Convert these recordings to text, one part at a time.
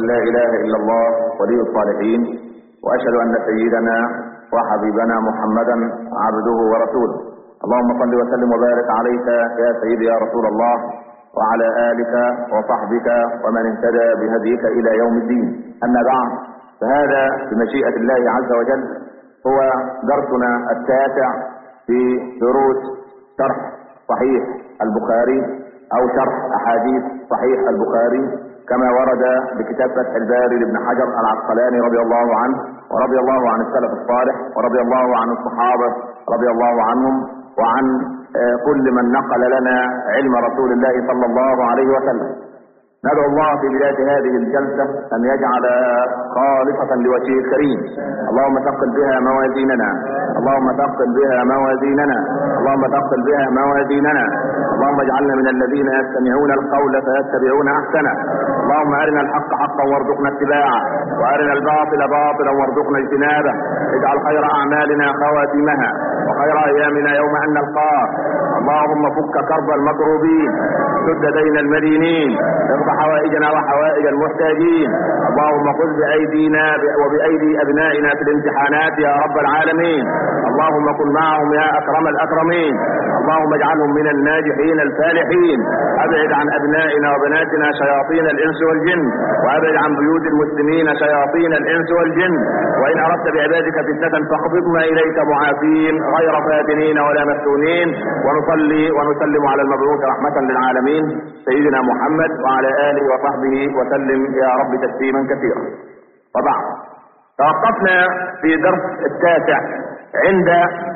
لا إله إلا الله ولي الصالحين وأشهد أن سيدنا وحبيبنا محمدا عبده ورسوله اللهم صل وسلم وبارك عليك يا سيدي يا رسول الله وعلى آلك وصحبك ومن اهتدى بهديك إلى يوم الدين أما بعد فهذا بمشيئة الله عز وجل هو درسنا التاسع في دروس شرح صحيح البخاري أو شرح أحاديث صحيح البخاري كما ورد بكتاب فتح الباري لابن حجر العسقلاني رضي الله عنه ورضي الله عن السلف الصالح ورضي الله عن الصحابة رضي الله عنهم وعن كل من نقل لنا علم رسول الله صلى الله عليه وسلم ندعو الله في بداية هذه الجلسة أن يجعل خالصة لوجهه الكريم اللهم ثقل بها موازيننا اللهم ثقل بها موازيننا اللهم ثقل بها موازيننا اللهم اجعلنا من الذين يستمعون القول فيتبعون أحسنه اللهم أرنا الحق حقا وارزقنا اتباعه وأرنا الباطل باطلا وارزقنا اجتنابه اجعل خير أعمالنا خواتمها وخير أيامنا يوم أن نلقاك اللهم فك كرب المكروبين سد دين المدينين اقض حوائجنا وحوائج المحتاجين اللهم خذ بأيدينا وبأيدي أبنائنا في الامتحانات يا رب العالمين اللهم كن معهم يا أكرم الأكرمين اللهم اجعلهم من الناجحين الفالحين أبعد عن أبنائنا وبناتنا شياطين الإنس والجن وأبعد عن بيوت المسلمين شياطين الإنس والجن وإن أردت بعبادك فتنة فاقبضنا إليك معافين غير فاتنين ولا مفتونين ونصلي ونسلم على المبعوث رحمة للعالمين سيدنا محمد وعلى آله وصحبه وسلم يا رب تسليما كثيرا وبعد توقفنا في درس التاسع عند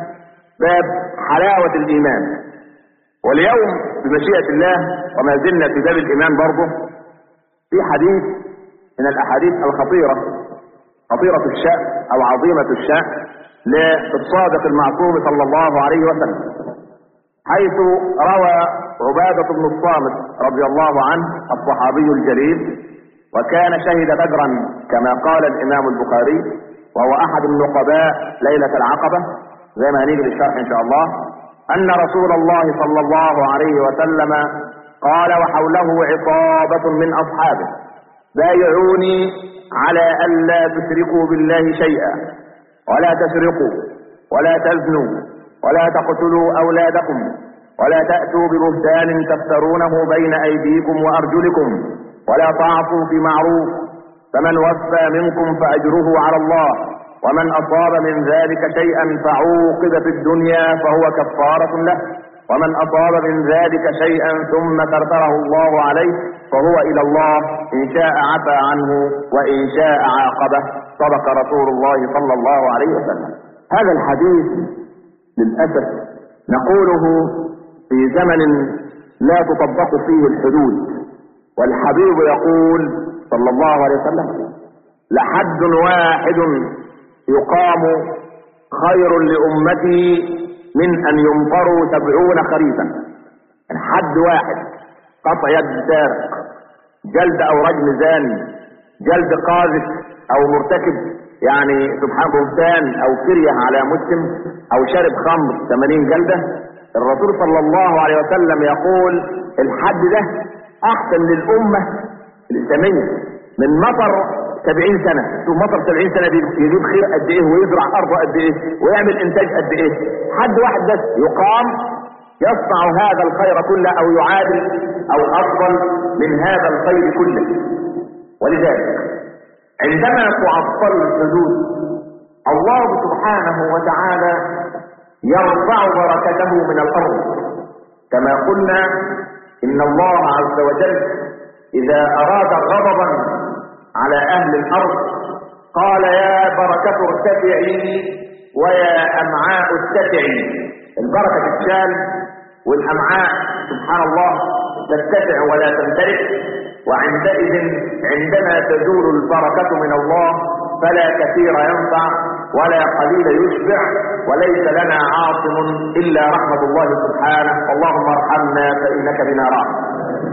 باب حلاوة الإيمان واليوم بمشيئة الله وما زلنا في باب الإيمان برضه في حديث من الأحاديث الخطيرة خطيرة الشأن أو عظيمة الشأن للصادق المعصوم صلى الله عليه وسلم حيث روى عبادة بن الصامت رضي الله عنه الصحابي الجليل وكان شهد بدرا كما قال الإمام البخاري وهو أحد النقباء ليلة العقبة زي ما هنيجي للشرح إن شاء الله أن رسول الله صلى الله عليه وسلم قال وحوله عصابة من أصحابه بايعوني على ألا تشركوا بالله شيئا ولا تسرقوا ولا تزنوا ولا تقتلوا أولادكم ولا تأتوا ببهتان تفترونه بين أيديكم وأرجلكم ولا تعصوا في معروف فمن وفى منكم فأجره على الله ومن أصاب من ذلك شيئا فعوقب في الدنيا فهو كفارة له ومن أصاب من ذلك شيئا ثم ترتره الله عليه فهو إلى الله إن شاء عفى عنه وإن شاء عاقبه صدق رسول الله صلى الله عليه وسلم هذا الحديث للأسف نقوله في زمن لا تطبق فيه الحدود والحبيب يقول صلى الله عليه وسلم لحد واحد يقام خير لأمتي من أن يمطروا سبعون خريفا حد واحد قطع يد سارق جلد أو رجم زاني جلد قاذف أو مرتكب يعني سبحان بهتان أو كريه على مسلم أو شرب خمر 80 جلدة الرسول صلى الله عليه وسلم يقول الحد ده أحسن للأمة الإسلامية من مطر 70 سنة شوف مطر 70 سنة دي يجيب خير قد ايه ويزرع ارضه قد ايه ويعمل انتاج قد ايه حد واحد بس يقام يصنع هذا الخير كله او يعادل او افضل من هذا الخير كله ولذلك عندما تعطل الحدود الله سبحانه وتعالى يرفع بركته من الارض كما قلنا ان الله عز وجل اذا اراد غضبا على أهل الأرض قال يا بركة ارتفعي ويا أمعاء ارتفعي البركة تتشال والأمعاء سبحان الله ترتفع ولا تمتلك وعندئذ عندما تزول البركة من الله فلا كثير ينفع ولا قليل يشبع وليس لنا عاصم إلا رحمة الله سبحانه اللهم ارحمنا فإنك بنا راحم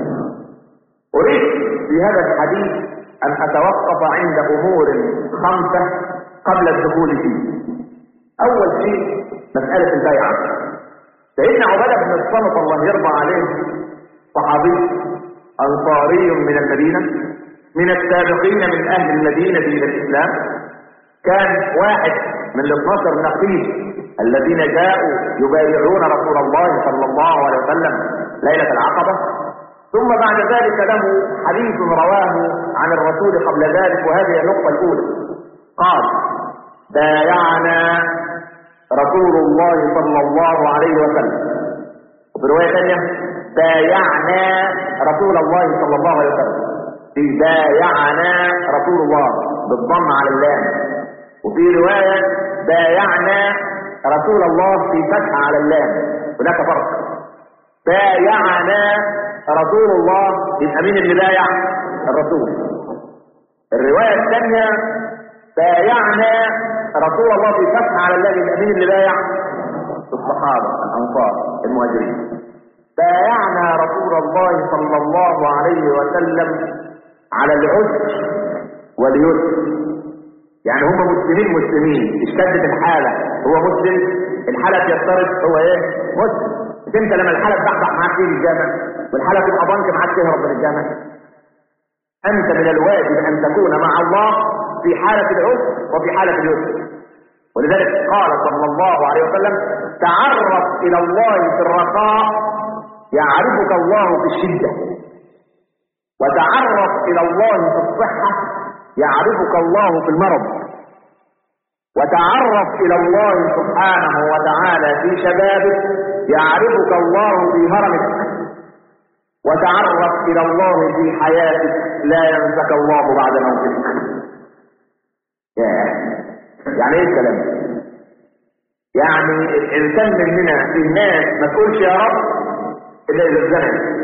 أريد في هذا الحديث أن أتوقف عند أمور خمسة قبل الدخول فيه أول شيء مسألة البيعة سيدنا عبادة بن الصمت الله يرضى عليه صحابي أنصاري من المدينة من السابقين من اهل المدينة الى الاسلام كان واحد من ال 12 نقيب الذين جاءوا يبايعون رسول الله صلى الله عليه وسلم ليلة العقبة ثم بعد ذلك له حديث رواه عن الرسول قبل ذلك وهذه النقطة الأولى قال بايعنا رسول الله صلى الله عليه وسلم وفي رواية ثانية بايعنا رسول الله صلى الله عليه وسلم في بايعنا رسول الله بالضم على اللام وفي رواية بايعنا رسول الله في فتح على اللام هناك فرق بايعنا رسول الله يبقى مين اللي بايع الرسول الرواية الثانية بايعنا رسول الله في فتح على اللام يبقى مين اللي بايع الصحابة الأنصار المهاجرين بايعنا رسول الله صلى الله عليه وسلم على العسر واليسر يعني هم مسلمين مسلمين اشتدت الحالة هو مسلم الحالة يفترض هو ايه مسلم مش انت لما الحالة تبحبح معاك فيه الجامع والحالة تبقى ضنك معاك تهرب من الجامع انت من الواجب ان تكون مع الله في حالة العسر وفي حالة اليسر ولذلك قال صلى الله عليه وسلم تعرف الى الله في الرخاء يعرفك الله في الشدة وتعرف الى الله في الصحة يعرفك الله في المرض وتعرف الى الله سبحانه وتعالى في شبابك يعرفك الله في هرمك وتعرف الى الله في حياتك لا ينسك الله بعد موتك يعني ايه الكلام يعني الانسان مننا في الناس ما تقولش يا رب الا اذا اتزنق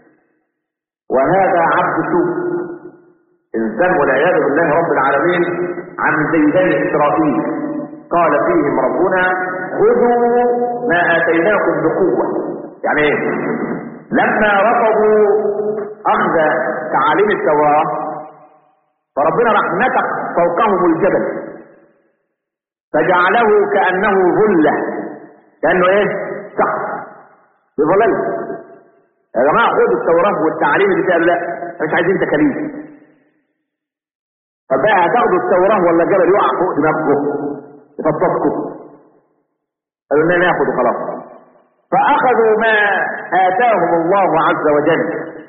وهذا عبد سوء انسان والعياذ بالله رب العالمين عن زي بني اسرائيل قال فيهم ربنا خذوا ما اتيناكم بقوه يعني ايه لما رفضوا اخذ تعاليم التوراه فربنا راح نتق فوقهم الجبل فجعله كانه ظله كانه ايه سقف بظلل يا جماعه خدوا التوراه والتعاليم اللي فيها لا مش عايزين تكاليف طب بقى هتاخدوا التوراه ولا الجبل يقع فوق دماغكم يفطسكم قالوا لنا ناخد خلاص فاخذوا ما اتاهم الله عز وجل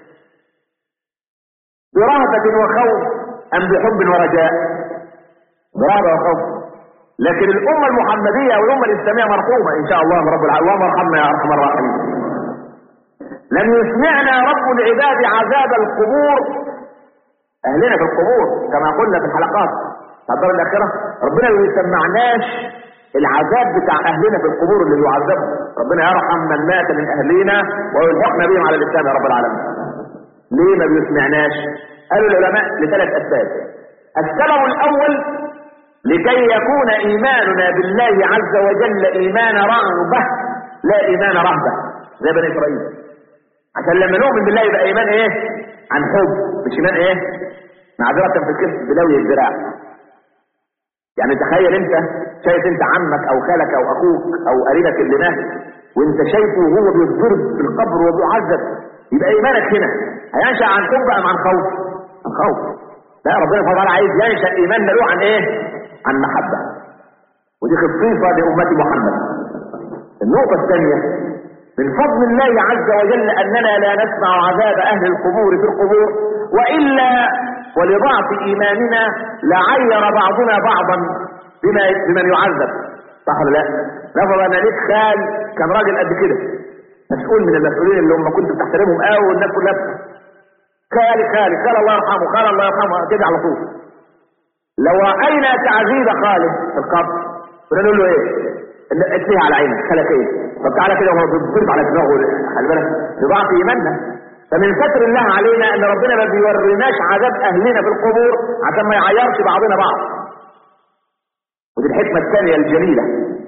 برهبة وخوف ام بحب ورجاء برهبة وخوف لكن الامة المحمدية او الامة الاسلامية مرحومة ان شاء الله رب العالمين اللهم ارحمنا يا ارحم الراحمين لم يسمعنا رب العباد عذاب القبور اهلنا في القبور كما قلنا في الحلقات بتاع الدار الاخره ربنا ما يسمعناش العذاب بتاع اهلنا في القبور اللي يعذبوا ربنا يرحم من مات من اهلنا ويلحقنا بهم على الاسلام يا رب العالمين ليه ما بيسمعناش قالوا العلماء لثلاث اسباب السبب الاول لكي يكون ايماننا بالله عز وجل ايمان رغبه لا ايمان رهبه زي بني اسرائيل عشان لما نؤمن بالله يبقى ايمان ايه عن حب مش ايمان ايه معذرة في الكذب بلوي الذراع يعني تخيل انت شايف انت عمك او خالك او اخوك او قريبك اللي مات وانت شايفه وهو بيتضرب في القبر وبيعذب يبقى ايمانك هنا هينشا عن حب ام عن خوف عن خوف لا ربنا سبحانه وتعالى عايز ينشا ايماننا له عن ايه عن محبه ودي خصيصه لامه محمد النقطه الثانيه من فضل الله عز وجل اننا لا نسمع عذاب اهل القبور في القبور والا ولضعف ايماننا لعير بعضنا بعضا بما بمن يعذب صح ولا لا؟ نفرض ان ليك خال كان راجل قد كده مسؤول من المسؤولين اللي هم كنت بتحترمهم قوي والناس كلها خالي خالي خال الله يرحمه خال الله يرحمه كده على طول لو راينا تعذيب خالد في القبر كنا نقول له ايه؟ اتليها على عينك خلك ايه؟ طب تعالى كده وهو بيضرب على دماغه خلي بالك بضعف ايماننا فمن ستر الله علينا ان ربنا ما بيوريناش عذاب اهلنا في القبور عشان ما يعيرش بعضنا بعض ودي الحكمة الثانية الجميلة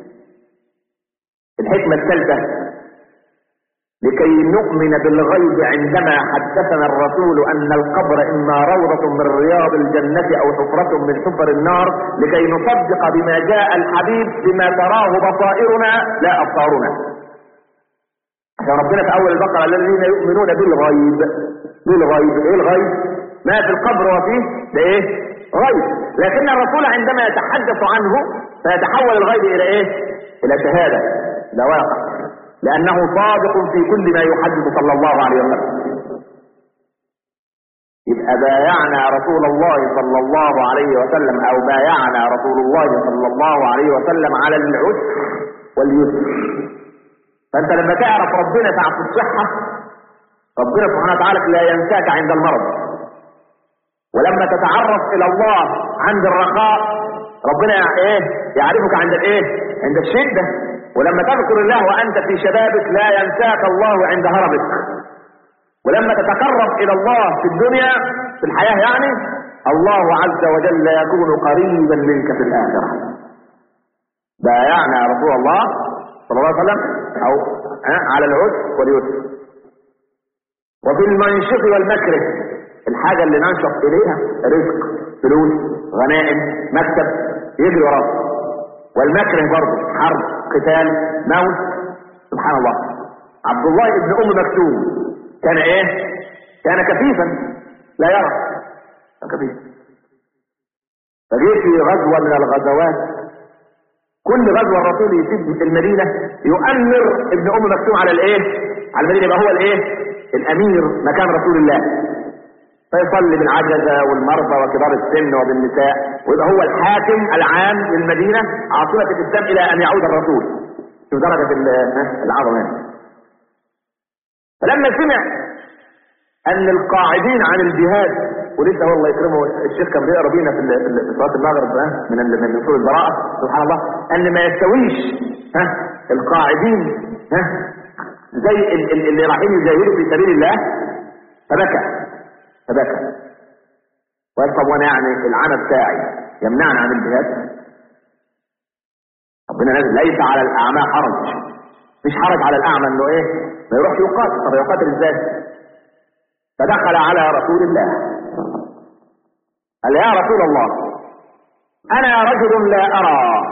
الحكمة الثالثة لكي نؤمن بالغيب عندما حدثنا الرسول ان القبر اما روضة من رياض الجنة او حفرة من حفر النار لكي نصدق بما جاء الحبيب بما تراه بصائرنا لا ابصارنا عشان ربنا في اول البقرة الذين يؤمنون بالغيب بالغيب ايه الغيب ما في القبر وفيه ده ايه غيب لكن الرسول عندما يتحدث عنه فيتحول الغيب الى ايه الى شهادة الى واقع لانه صادق في كل ما يحدث صلى الله عليه وسلم يبقى بايعنا رسول الله صلى الله عليه وسلم او بايعنا رسول الله صلى الله عليه وسلم على العسر واليسر فانت لما تعرف ربنا ساعة الصحة ربنا سبحانه وتعالى لا ينساك عند المرض ولما تتعرف الى الله عند الرخاء ربنا ايه يعرفك عند الايه عند الشدة ولما تذكر الله وانت في شبابك لا ينساك الله عند هرمك ولما تتقرب الى الله في الدنيا في الحياة يعني الله عز وجل يكون قريبا منك في الاخرة بايعنا رسول الله صلى الله عليه وسلم او على العسر واليسر وفي المنشط والمكره الحاجة اللي ننشط اليها رزق فلوس غنائم مكتب يجري وراه والمكره برضه حرب قتال موت سبحان الله عبد الله ابن ام مكتوم كان ايه كان كفيفا لا يرى كان كفيف فجه في غزوة من الغزوات كل غزوة الرسول يسيب في المدينة يؤمر ابن ام مكتوم على الايه على المدينة يبقى هو الايه الامير مكان رسول الله فيصلي بالعجزة والمرضى وكبار السن وبالنساء ويبقى هو الحاكم العام للمدينة عاصمة الإسلام إلى أن يعود الرسول شوف درجة العظمة هنا فلما سمع أن القاعدين عن الجهاد ولسه هو الله يكرمه الشيخ كان بيقرا بينا في في صلاه المغرب من من اصول البراءه سبحان الله ان ما يستويش ها القاعدين ها زي اللي رايحين يجاهدوا في سبيل الله فبكى فبكى وقال طب وانا يعني العمى بتاعي يمنعني عن الجهاد ربنا نازل ليس على الاعمى حرج مش حرج على الاعمى انه ايه ما يروح يقاتل طب يقاتل ازاي فدخل على رسول الله قال يا رسول الله انا رجل لا ارى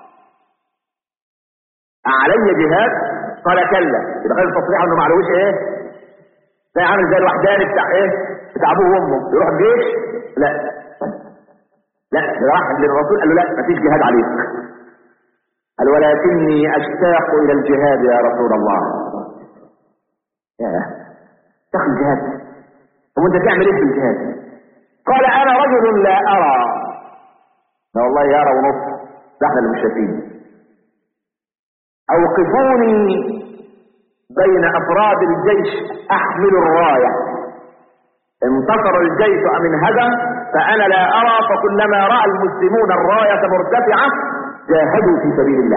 علي جهاد قال كلا يبقى غير التصريح انه معلوش ايه زي عامل زي الوحداني بتاع ايه بتاع ابوه وامه يروح الجيش لا لا ده راح للرسول قال له لا مفيش جهاد عليك قال ولكني اشتاق الى الجهاد يا رسول الله يا تاخد الجهاد هو انت تعمل ايه في الجهاد قال انا رجل لا ارى لا والله يرى ونص ده احنا اللي مش شايفين اوقفوني بين افراد الجيش احمل الرايه انتصر الجيش ام انهزم فانا لا ارى فكلما راى المسلمون الرايه مرتفعه جاهدوا في سبيل الله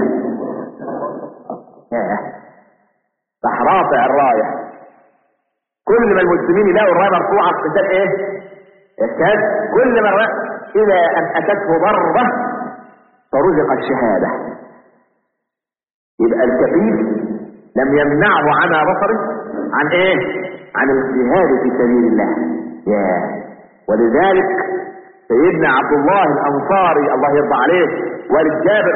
راح رافع الرايه كل ما المسلمين يلاقوا الرايه مرفوعه في قتال ايه؟ يكاد كل ما الرايه الى ان اتته ضربه فرزق الشهاده يبقى الكفيف لم يمنعه عن بصره عن ايه عن الجهاد في سبيل الله يا ولذلك سيدنا عبد الله الانصاري الله يرضى عليه والد جابر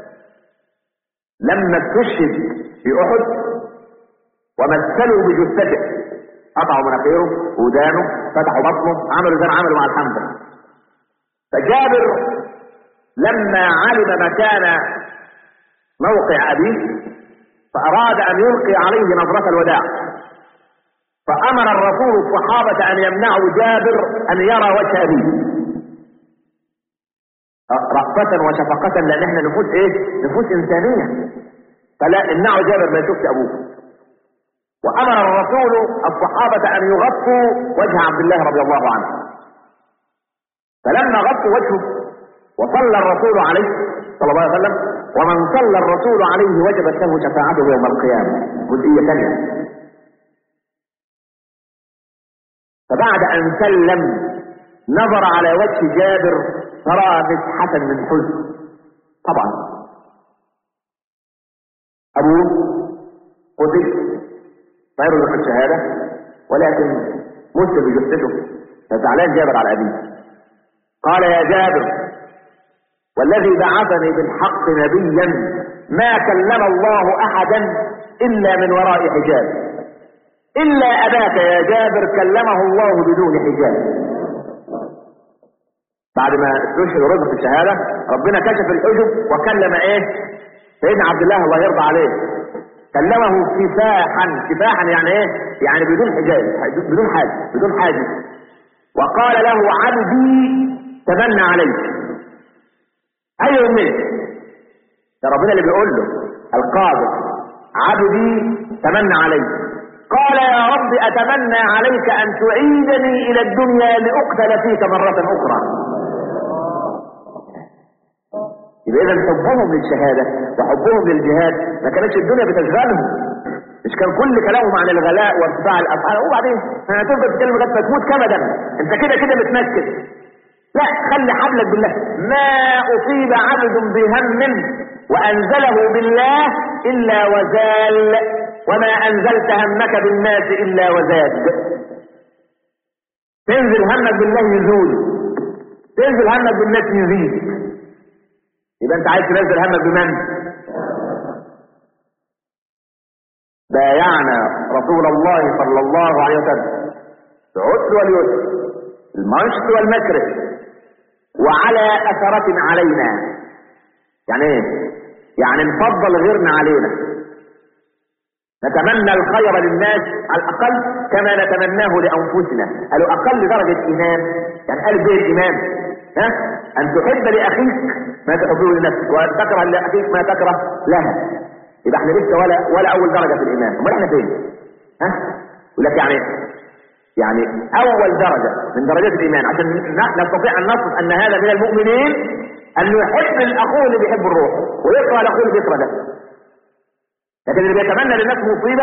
لما استشهد في احد ومثلوا بجثته قطعوا مناخيره ودانه فتحوا بطنه عملوا زي ما عملوا مع الحمزه فجابر لما علم مكان موقع ابيه فأراد أن يلقي عليه نظرة الوداع فأمر الرسول الصحابة أن يمنعوا جابر أن يرى وجه أبيه رأفة وشفقة لأن احنا نفوس ايه نفوس إنسانية فلا امنعوا جابر ما يشوفش أبوه وأمر الرسول الصحابة أن يغطوا وجه عبد الله رضي الله عنه فلما غطوا وجهه وصلى الرسول عليه صلى الله عليه وسلم ومن صلى الرسول عليه وجبت له شفاعته يوم القيامة جزئية ثانية فبعد أن سلم نظر على وجه جابر فرأى مسحة من حزن طبعا أبوه قتل فيرزق الشهادة ولكن مت بجثته فزعلان جابر على أبيه قال يا جابر والذي بعثني بالحق نبيا ما كلم الله احدا الا من وراء حجاب الا اباك يا جابر كلمه الله بدون حجاب بعد ما استشهد ورزق الشهاده ربنا كشف الحجب وكلم ايه سيدنا عبد الله الله يرضى عليه كلمه كفاحا كفاحا يعني ايه يعني بدون حجاب بدون حاجز بدون حاجز وقال له عبدي تمنى عليك اي امنيه ده ربنا اللي بيقول له القادر عبدي تمنى عليك قال يا رب اتمنى عليك ان تعيدني الى الدنيا لاقتل فيك مره اخرى يبقى اذا حبهم للشهاده وحبهم للجهاد ما كانتش الدنيا بتشغلهم مش كان كل كلامهم عن الغلاء وارتفاع الاسعار وبعدين هتفضل تتكلم لغايه ما تموت كمدا انت كده كده متنكد لا خلي حبلك بالله ما اصيب عبد بهم وانزله بالله الا وزال وما انزلت همك بالناس الا وزاد تنزل همك بالله يزول تنزل همك بالناس يزيد يبقى انت عايز تنزل همك بمن بايعنا رسول الله صلى الله عليه وسلم العسر واليسر المنشط والمكره وعلى اثرة علينا يعني ايه يعني نفضل غيرنا علينا نتمنى الخير للناس على الاقل كما نتمناه لانفسنا قالوا اقل درجة ايمان يعني قال به الايمان ها ان تحب لاخيك ما تحبه لنفسك وان تكره لاخيك ما تكره لها يبقى احنا لسه ولا ولا اول درجه في الايمان امال احنا فين ها يقول لك يعني يعني اول درجه من درجات الايمان عشان نستطيع ان نصف ان هذا من المؤمنين ان يحب الاخوه اللي بيحب الروح ويكره الاخوه اللي بيكره ده لكن اللي بيتمنى للناس مصيبه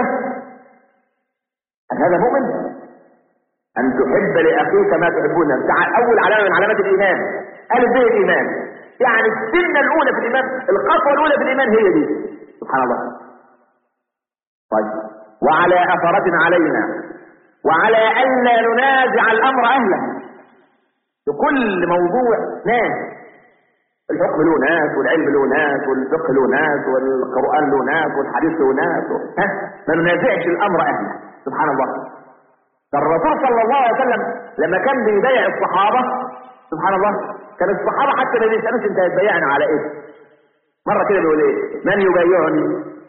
هل هذا مؤمن ان تحب لاخيك ما تحبون اول علامه من علامات الايمان الف به الايمان يعني السنه الاولى في الايمان الخطوه الاولى في الايمان هي دي سبحان الله طيب وعلى اثرة علينا وعلى الا ننازع الامر اهله في كل موضوع ناس الحكم له ناس والعلم له ناس والفقه له ناس والقران له ناس والحديث له ناس ها ما ننازعش الامر اهله سبحان الله الرسول صلى الله عليه وسلم لما كان بيبايع الصحابه سبحان الله كان الصحابه حتى ما بيسالوش انت هتبايعنا على ايه مرة كده بيقول ايه من يبايعني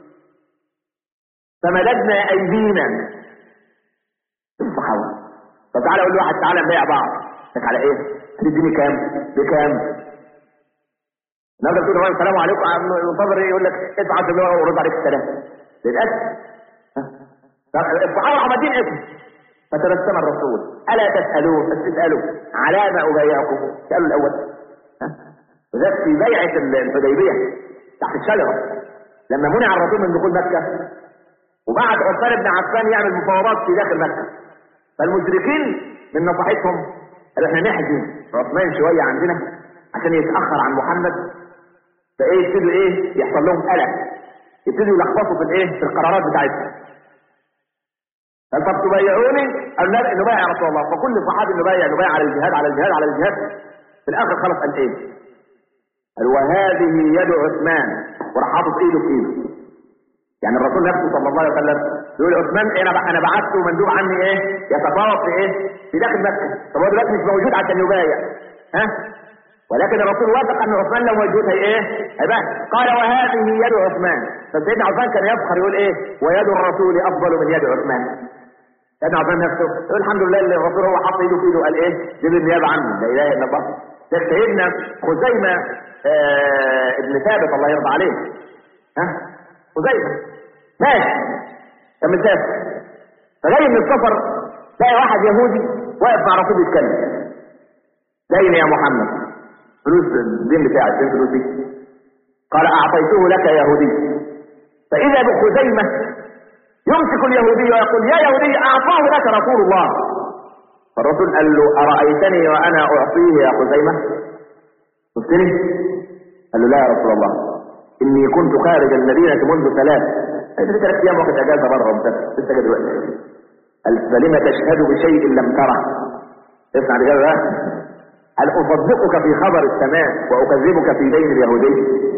فمددنا ايدينا الصحابة طب تعالى اقول لواحد تعالى نبيع بعض لك على ايه تديني كام بكام نقدر تقول له السلام عليكم المنتظر يقول لك ادفع 10 دولار ورد عليك السلام للاسف الصحابة عمدين اسم فتبسم الرسول الا تسالون بس تسالوا على ما ابايعكم سالوا الاول ها وذلك في بيعة الحديبية تحت الشجرة لما منع الرسول من دخول مكة وبعد عثمان بن عفان يعمل مفاوضات في داخل مكة فالمشركين من نصيحتهم قالوا احنا نحجز عثمان شوية عندنا عشان يتأخر عن محمد فايه يبتدوا ايه يحصل لهم قلق يبتدوا يلخبطوا في الايه في القرارات بتاعتهم قال طب تبايعوني قال لا نبايع يا رسول الله فكل صحابي نبايع نبايع على الجهاد على الجهاد على الجهاد في الاخر خلص قال ايه قال وهذه يد عثمان وراح حاطط ايده في ايده يعني الرسول نفسه صلى الله عليه وسلم يقول عثمان انا انا بعثته مندوب عني ايه يتفاوض في ايه في داخل مكه طب هو دلوقتي مش موجود عشان يبايع ها ولكن الرسول وافق ان عثمان لو موجود هي ايه هيبقى قال وهذه يد عثمان فسيدنا عثمان كان يفخر يقول ايه ويد الرسول افضل من يد عثمان سيدنا عثمان نفسه يقول الحمد لله اللي الرسول هو حط ايده في ايده قال ايه جيب النيابه عني لا اله الا الله ده سيدنا خزيمه آه ابن ثابت الله يرضى عليه ها خزيمه ماشي كان مسافر فجاي من السفر تلاقي واحد يهودي واقف مع رسول يتكلم دين يا محمد فلوس الدين بتاعك فين فلوسي قال اعطيته لك يا يهودي فاذا بخزيمه يمسك اليهودي ويقول يا يهودي اعطاه لك رسول الله فالرسول قال له ارايتني وانا اعطيه يا خزيمه شفتني قال له لا يا رسول الله اني كنت خارج المدينه منذ ثلاث انت في ثلاث ايام واخد اجازه بره ومسافر لسه جاي دلوقتي قال فلم تشهد بشيء لم تره اسمع الاجابه بقى هل اصدقك في خبر السماء واكذبك في دين اليهودي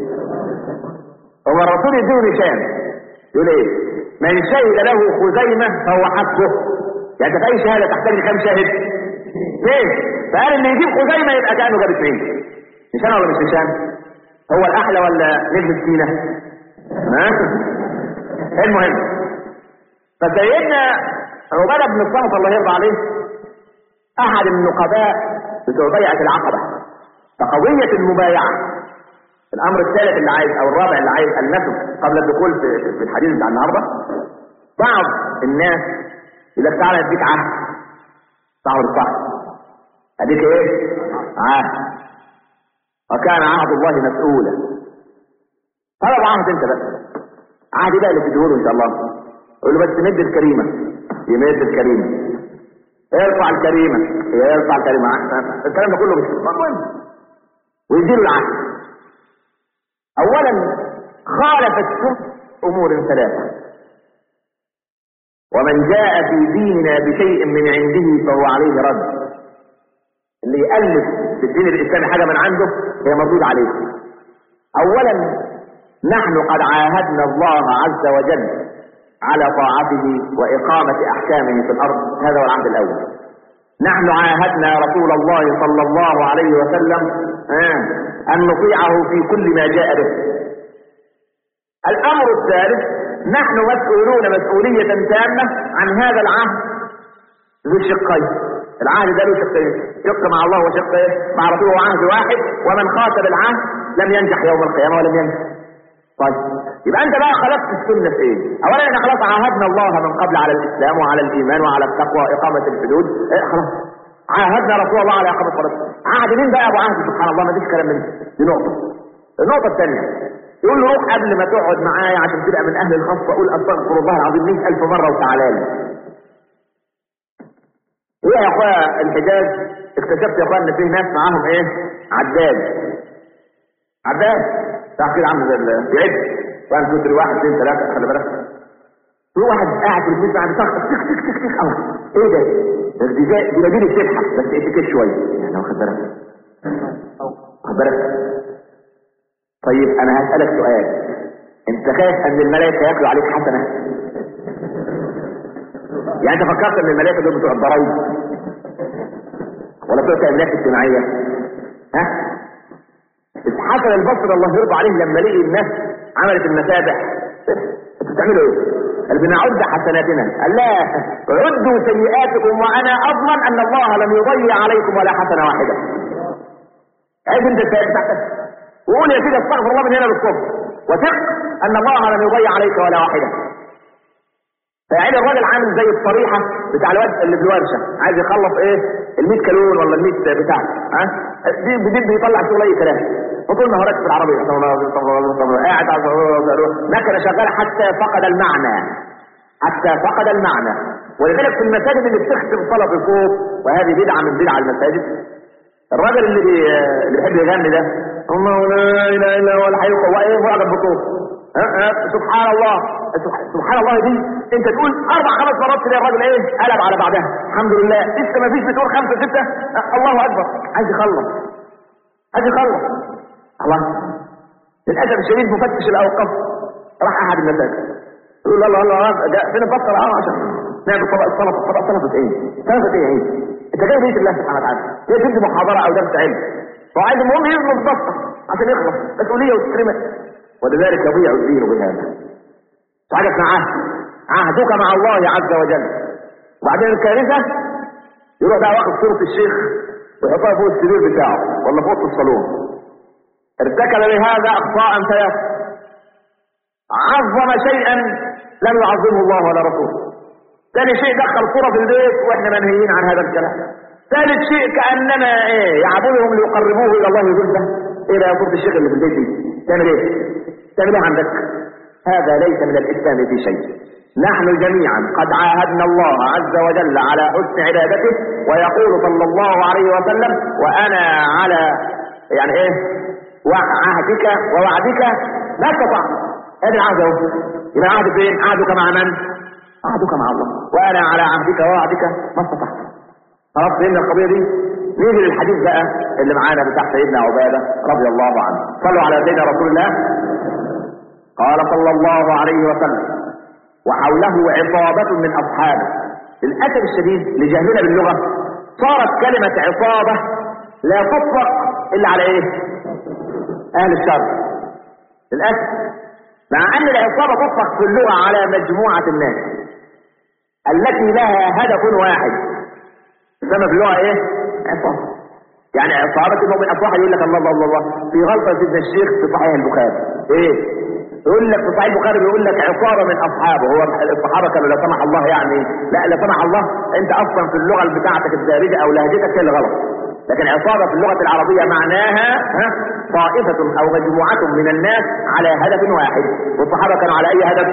هو الرسول يديه نشان يقول ايه من شهد له خزيمه فهو حسبه يعني انت في اي شهاده تحتاج كم شاهد اثنين فقال اللي يجيب خزيمه يبقى كانه جاب اثنين نشان ولا مش نشان هو الاحلى ولا نجم السينه ها المهم فسيدنا عباده بن الصمت الله يرضى عليه احد النقباء بتوع بيعه العقبه فقضيه المبايعه الامر الثالث اللي عايز او الرابع اللي عايز المسه قبل الدخول في, في الحديث بتاع النهارده بعض الناس يقول لك تعالى اديك عهد صعب الصح اديك ايه عهد وكان عهد الله مسؤولا طلب عهد انت بس عهد بقى اللي تديهوله ان شاء الله قول له بس مد الكريمه يمد الكريمه ارفع الكريمه يرفع الكريمه الكلام ده كله مش مهم ويديله العهد اولا خالف السنه امور ثلاثه ومن جاء في ديننا بشيء من عنده فهو عليه رد اللي يألف في الدين الإسلامي حاجة من عنده هي مردود عليه أولا نحن قد عاهدنا الله عز وجل على طاعته وإقامة أحكامه في الأرض هذا هو العهد الأول نحن عاهدنا رسول الله صلى الله عليه وسلم أن نطيعه في كل ما جاء به الأمر الثالث نحن مسؤولون مسؤولية تامة عن هذا العهد ذو الشقين العهد ده له شقين شق مع الله وشق مع رسوله عهد واحد ومن خاطب العهد لم ينجح يوم القيامة ولم ينجح طيب يبقى انت بقى خلقت السنة في ايه اولا احنا خلاص عاهدنا الله من قبل على الاسلام وعلى الايمان وعلى التقوى واقامة الحدود ايه خلاص عاهدنا رسول الله على اقامة الصلاة عهد مين بقى ابو عهد سبحان الله ما فيش كلام من دي نقطة النقطة الثانية يقول له روح قبل ما تقعد معايا عشان تبقى من اهل الخاصة قول استغفر الله العظيم 100000 مرة وتعالى لي ايه يا اخويا الحجاز اكتشفت يا اخويا ان في ناس معاهم ايه عداد عداد تعرف كده عامل زي بيعد واحد كتر واحد اثنين ثلاثة خلي بالك في واحد قاعد في البيت بعد تك تك تك تك تك اه ايه ده؟ ده دي زي دي مدينة تلحق بس اتكت شوية يعني واخد بالك واخد بالك طيب انا هسألك سؤال انت خايف ان الملائكة ياكلوا عليك حسنة يعني انت فكرت ان الملائكة دول بتوع الضرايب ولا بتوع تأمينات اجتماعية ها حسن البصري الله يرضى عليه لما لقي الناس عملت المسابح انتوا بتعملوا ايه؟ قال بنعد حسناتنا قال لا عدوا سيئاتكم وانا اضمن ان الله لم يضيع عليكم ولا حسنه واحده عيد انت السيئات بتاعتك وقول يا سيدي استغفر الله من هنا للصبح وثق ان الله لم يضيع عليك ولا واحده فيعني الراجل عامل زي الصريحه بتاع الواد اللي في الورشه عايز يخلص ايه ال 100 كالون ولا ال 100 بتاع ها دي دي بيطلع شغل اي كلام وطول نهارك في العربيه قاعد مكنه شغاله حتى فقد المعنى حتى فقد المعنى ولذلك في المساجد اللي بتختم صلاه الصوت وهذه بدعه من بدع المساجد الراجل اللي بي... اللي بيحب يغني ده الله لا اله الا هو الحي القيوم وايه معجب بصوت سبحان الله سبحان الله دي انت تقول اربع خمس مرات كده الراجل ايه قلب على بعدها الحمد لله لسه ما فيش بتقول خمسه سته الله اكبر عايز يخلص عايز يخلص الله للاسف الشديد مفتش الاوقاف راح احد المساجد يقول الله الله الله فين البطل اه عشان نعمل طبق السلطه طبق سلطه ايه؟ سلطه ايه ايه؟ انت جاي بيت الله سبحانه وتعالى هي تدي محاضره او درس علم هو عايز المهم يظلم البطه عشان يخلص مسؤوليه وتكرمك ولذلك يضيع الدين بهذا حاجة اسمها عهد عهدك مع الله عز وجل وبعدين الكارثة يروح بقى واخد صورة الشيخ ويحطها فوق السرير بتاعه ولا فوق الصالون ارتكب بهذا اخطاء ثلاثة عظم شيئا لم يعظمه الله ولا رسوله ثاني شيء دخل صورة في البيت واحنا منهيين عن هذا الكلام ثالث شيء كأنما ايه يعبدهم ليقربوه الى الله زلفى ايه بقى صورة الشيخ اللي في البيت دي تعمل ايه تعمل ايه عندك هذا ليس من الاسلام في شيء نحن جميعا قد عاهدنا الله عز وجل على حسن عبادته ويقول صلى الله عليه وسلم وانا على يعني ايه وعهدك ووعدك ما استطعت هذا العهد اهو يبقى عهد فين عهدك مع من عهدك مع الله وانا على عهدك ووعدك ما استطعت خلاص فهمنا القضيه دي نيجي للحديث بقى اللي معانا بتاع سيدنا عباده رضي الله عنه صلوا على سيدنا رسول الله قال صلى الله عليه وسلم وحوله عصابة من أصحابه للأسف الشديد لجهلنا باللغة صارت كلمة عصابة لا تطلق إلا على إيه؟ أهل الشر للأسف مع أن العصابة تطلق في اللغة على مجموعة الناس التي لها هدف واحد تسمى في اللغة إيه؟ عصابة يعني عصابة المؤمن أصبح يقول لك الله الله الله الله في غلطة سيدنا الشيخ في صحيح البخاري إيه؟ يقول لك في صحيح البخاري بيقول لك عصابة من أصحابه هو الصحابة كانوا لا سمح الله يعني لا لا سمح الله أنت أصلا في اللغة بتاعتك الدارجة أو لهجتك هي اللي غلط لكن عصابة في اللغة العربية معناها ها طائفة أو مجموعة من الناس على هدف واحد والصحابة كانوا على أي هدف؟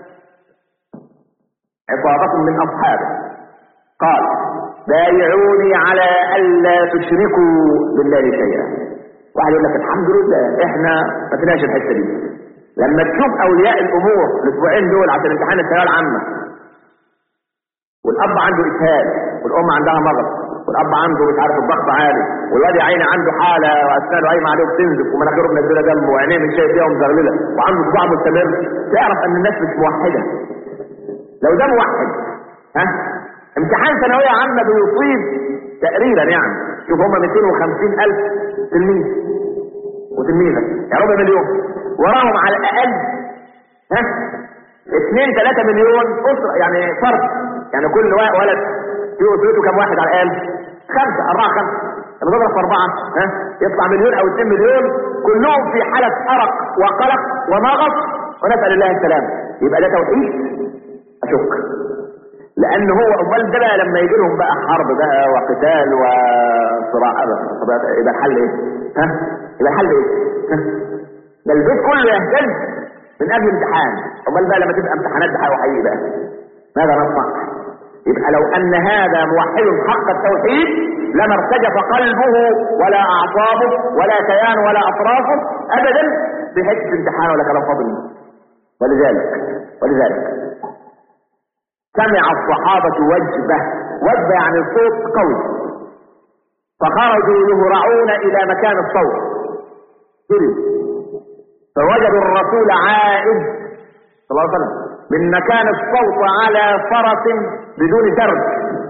عصابة من أصحابه قال بايعوني على ألا تشركوا بالله شيئا واحد يقول لك الحمد لله احنا ما فيناش الحته دي لما تشوف اولياء الامور الاسبوعين دول عشان امتحان الثانويه العامه والاب عنده اسهال والام عندها مرض والاب عنده مش عارف الضغط عالي والواد يا عيني عنده حاله واسنانه قايمه عليه وبتنزف ومناخيره منزله دم وعينيه مش شايف فيها ومزغلله وعنده صداع مستمر تعرف ان الناس مش موحده لو ده موحد ها امتحان ثانويه عامه بيصيب تقريبا يعني شوف هم 250 الف تلميذ وتلميذه يعني ربع مليون وراهم على الاقل ها 2 3 مليون اسره يعني فرد يعني كل ولد في اسرته كم واحد على الاقل خمسه اربعه خمسه لما تضرب في اربعه ها يطلع مليون او 2 مليون كلهم في حاله ارق وقلق ومغص ونسال الله السلامه يبقى ده توحيد اشك لان هو امال ده بقى لما يجي لهم بقى حرب بقى وقتال وصراع يبقى الحل ايه؟ ها؟ يبقى الحل ايه؟ ها؟ ده البيت كله يهتز من قبل امتحان امال بقى لما تبقى امتحانات ده وحقيقي بقى ماذا نصنع؟ يبقى لو ان هذا موحد حق التوحيد لما ارتجف قلبه ولا اعصابه ولا كيان ولا اطرافه ابدا بحته امتحان ولا كلام فاضل ولذلك ولذلك سمع الصحابة وجبة وجبة يعني صوت قوي فخرجوا يهرعون إلى مكان الصوت جري فوجدوا الرسول عائد صلى الله عليه وسلم من مكان الصوت على فرس بدون سرد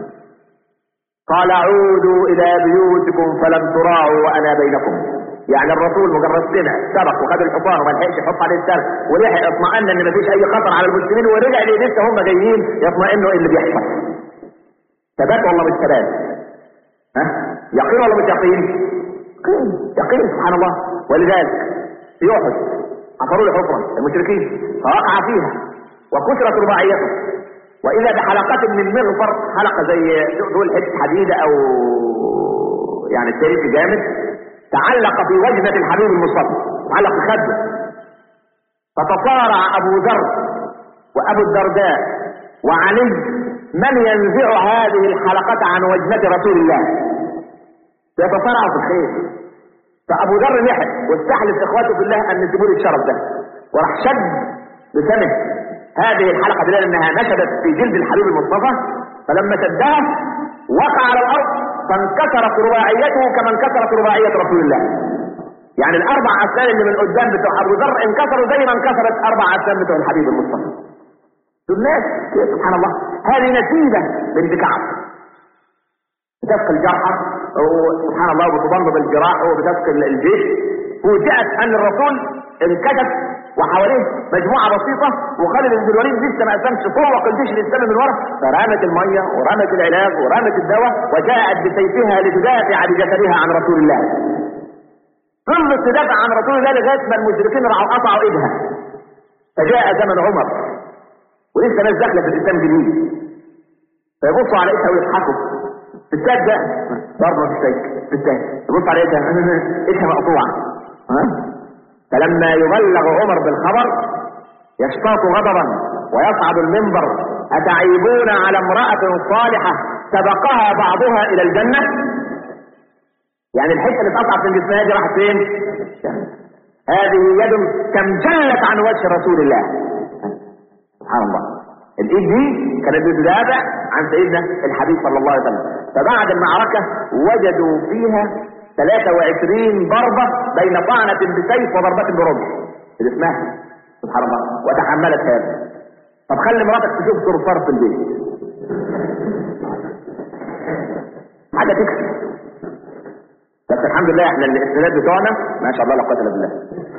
قال عودوا إلى بيوتكم فلم تراعوا وأنا بينكم يعني الرسول مجرد سمع سبق وخد الحصان وما لحقش يحط عليه السرد ولحق اطمأن ان مفيش اي خطر على المسلمين ورجع ليه لسه هم جايين يطمئنوا ايه اللي بيحصل ثبات ولا مش ثبات ها يقين ولا مش يقين يقين يقين سبحان الله ولذلك في احد عثروا له حفرا المشركين فوقع فيها وكسرت رباعيته واذا بحلقات من مغفر حلقه زي دول حته حديده او يعني سلك جامد تعلق في وجنة الحبيب المصطفى تعلق في خده فتصارع ابو ذر وابو الدرداء وعلي من ينزع هذه الحلقة عن وجنة رسول الله يتصارع في الخير فابو ذر لحق واستحلف اخواته في الله ان يسيبوا لي الشرف ده وراح شد بسمه هذه الحلقة دليل انها نشدت في جلد الحبيب المصطفى فلما شدها وقع على الارض فانكسرت رباعيته كما انكسرت رباعية رسول الله يعني الاربع اسنان اللي من قدام بتوع ابو ذر انكسروا زي ما انكسرت اربع اسنان بتوع الحبيب المصطفى الناس سبحان الله هذه نتيجة بنت كعب بتسقي الجرحى وسبحان الله وبتضم بالجراح وبتسقي الجيش فوجئت ان الرسول انكشف وحواليه مجموعة بسيطة وخالد بن الوليد لسه ما أسلمش فوق الجيش الإسلامي من ورا فرمت المية ورمت العلاج ورمت الدواء وجاءت بسيفها لتدافع بجسدها عن رسول الله ظلت تدافع عن رسول الله لغاية ما المشركين راحوا قطعوا إيدها فجاء زمن عمر ولسه ناس داخلة في الإسلام جديد فيبصوا على إيدها ويضحكوا تصدق برضه مش فاكر تصدق يبص على إيدها إيدها مقطوعة ها فلما يبلغ عمر بالخبر يشتاط غضبا ويصعد المنبر أتعيبون على امرأة صالحة سبقها بعضها إلى الجنة يعني الحتة اللي اتقطعت من جسمها دي راحت فين؟ هذه يد كم جلت عن وجه رسول الله سبحان الله الايد دي كانت بتدافع عن سيدنا الحبيب صلى الله عليه وسلم فبعد المعركة وجدوا فيها 23 ضربة بين طعنة بسيف وضربة برمح اللي اسمها سبحان الله وتحملت هذا طب خلي مراتك تشوف صرصار في البيت حاجه تكفي بس الحمد لله احنا الاستعداد بتوعنا ما شاء الله لا قوه الا بالله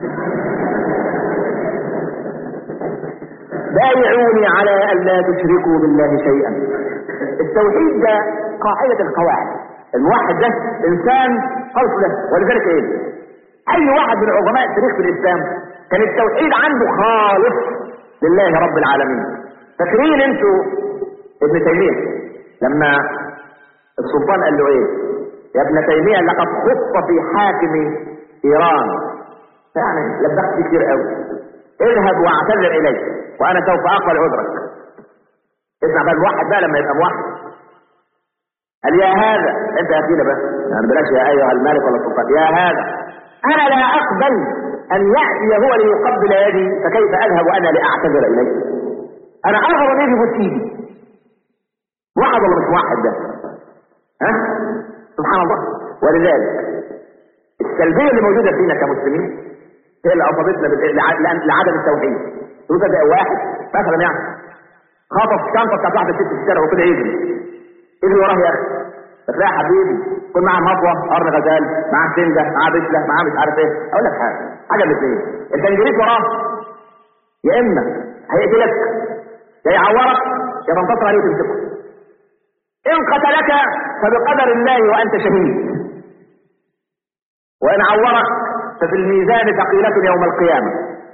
بايعوني على ان لا تشركوا بالله شيئا التوحيد ده قاعده القواعد الموحد ده انسان خلص له ولذلك ايه اي واحد من عظماء التاريخ في الاسلام كان التوحيد عنده خالص لله رب العالمين فاكرين انتوا ابن تيميه لما السلطان قال له ايه يا ابن تيميه لقد خط في حاكم ايران يعني لبخت كتير قوي اذهب واعتذر الي وانا سوف اقبل عذرك اسمع بقى الواحد بقى لما يبقى موحد قال يا هذا انت يا اخينا بس يعني بلاش يا ايها الملك ولا السلطان يا هذا انا لا اقبل ان ياتي هو ليقبل يدي فكيف اذهب انا لاعتذر اليه انا ارغب ان يجي ايدي واحد ولا مش واحد ده ها سبحان الله ولذلك السلبيه اللي موجوده فينا كمسلمين هي اللي اصابتنا لعدم التوحيد تقول ده واحد مثلا يعني خطف الشنطه بتاعت واحده ست في الشارع وكده يجري اجري وراه يا اخي فتلاقي حبيبي يكون معاه مطوه قرن غزال معاه سنجه معاه بسله معاه مش عارف ايه اقول لك حاجه حاجه من الاثنين انت جريت وراه يا اما هيقتلك يا يعورك يا تنتصر عليه وتمسكه ان قتلك فبقدر الله وانت شهيد وان عورك ففي الميزان ثقيله يوم القيامه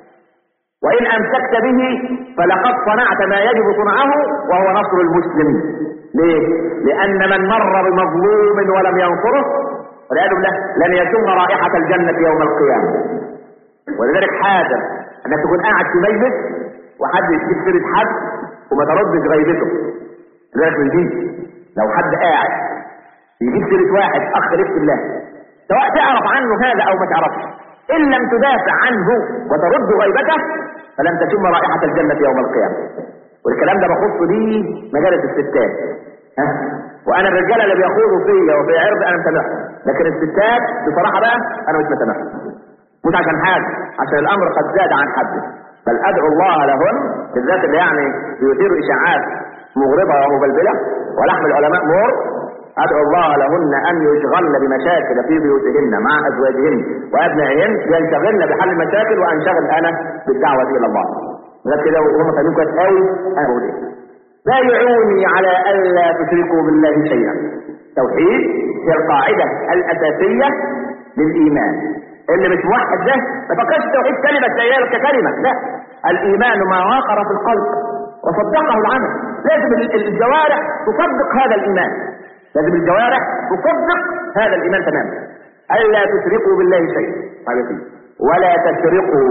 وإن أمسكت به فلقد صنعت ما يجب صنعه وهو نصر المسلم ليه؟ لأن من مر بمظلوم ولم ينصره والعياذ بالله لن يشم رائحة الجنة يوم القيامة ولذلك حاجة أنك تكون قاعد في مجلس وحد يجيب سيرة حد وما تردش غيبته لذلك من دي لو حد قاعد يجيب سيرة واحد أخ لك الله سواء تعرف عنه هذا أو ما تعرفش إن لم تدافع عنه وترد غيبته فلن تشم رائحة الجنة يوم القيامة والكلام ده بخص بيه مجالة الستات ها وانا الرجاله اللي بيخوضوا فيا وفي عرض انا مسامحهم لكن الستات بصراحه بقى انا مش مسامحهم مش عشان حاجه عشان الامر قد زاد عن حده بل ادعو الله لهن بالذات اللي يعني بيثيروا اشاعات مغرضه ومبلبله ولحم العلماء مر ادعو الله لهن ان يشغلن بمشاكل في بيوتهن مع ازواجهن وابنائهن ينشغلن بحل المشاكل وانشغل انا بالدعوه الى الله غير كده وهم فاهمين كويس قوي انا بقول ايه بايعوني على الا تشركوا بالله شيئا توحيد هي القاعده الاساسيه للايمان اللي مش موحد ده ما فكرش التوحيد كلمه زيها ككلمه لا الايمان ما وقر في القلب وصدقه العمل لازم الجوارح تصدق هذا الايمان لازم الجوارح تصدق هذا الايمان تماما الا تشركوا بالله شيئا طيب ولا تسرقوا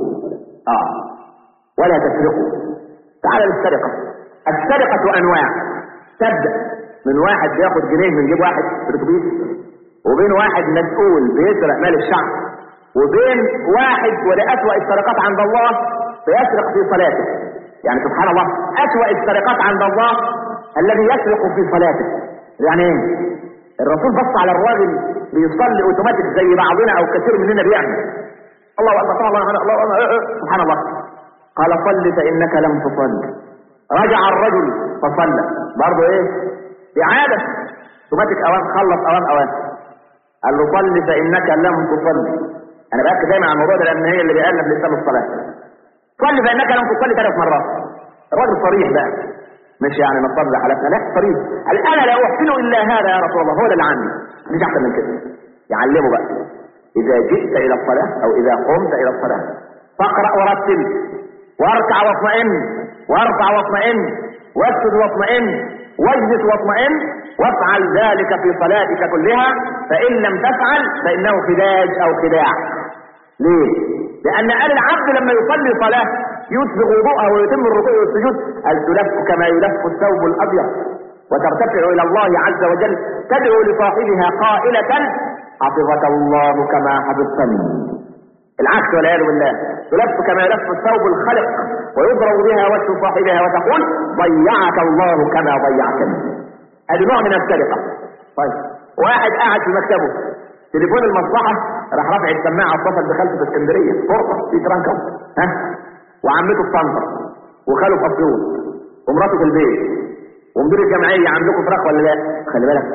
اه ولا تسرقوا تعال للسرقه السرقه انواع تبدا من واحد بياخد جنيه من جيب واحد في الاتوبيس وبين واحد مسؤول بيسرق مال الشعب وبين واحد ولأسوأ السرقات عند الله بيسرق في صلاته يعني سبحان الله أسوأ السرقات عند الله الذي يسرق في صلاته يعني ايه الرسول بص على الراجل بيصلي اوتوماتيك زي بعضنا او كثير مننا بيعمل الله اكبر الله الله الله سبحان الله قال صل فانك لم تصل رجع الرجل فصلى برضه ايه اعاده اوتوماتيك اوان خلص اوان اوان قال له صل فانك لم تصلي انا باكد دايما على الموضوع ده لان هي اللي بيقلب لسان الصلاه صل فانك لم تصلي ثلاث مرات الراجل صريح بقى مش يعني نصلي حالتنا لا صريح قال انا لا احسن الا هذا يا رسول الله هو ده اللي عندي مش احسن من كده يعلمه بقى اذا جئت الى الصلاه او اذا قمت الى الصلاه فاقرا ورتل واركع واطمئن وارفع واطمئن واسجد واطمئن واجلس واطمئن وافعل ذلك في صلاتك كلها فان لم تفعل فانه خداج او خداع ليه لان قال العبد لما يصلي صلاه يسبغ وضوءه ويتم الركوع والسجود هل تلف كما يلف الثوب الابيض وترتفع الى الله عز وجل تدعو لصاحبها قائله حفظك الله كما حفظتني العكس والعياذ بالله تلف كما يلف الثوب الخلق ويضرب بها وجه صاحبها وتقول ضيعك الله كما ضيعتني هذا نوع من السرقه طيب واحد قاعد في مكتبه تليفون المصلحه راح رافع السماعه اتصل بخالته في اسكندريه فرصه في ترانكو ها وعمته في طنطا وخاله في اسيوط ومراته في البيت ومدير الجمعيه عندكم فراخ ولا لا؟ خلي بالك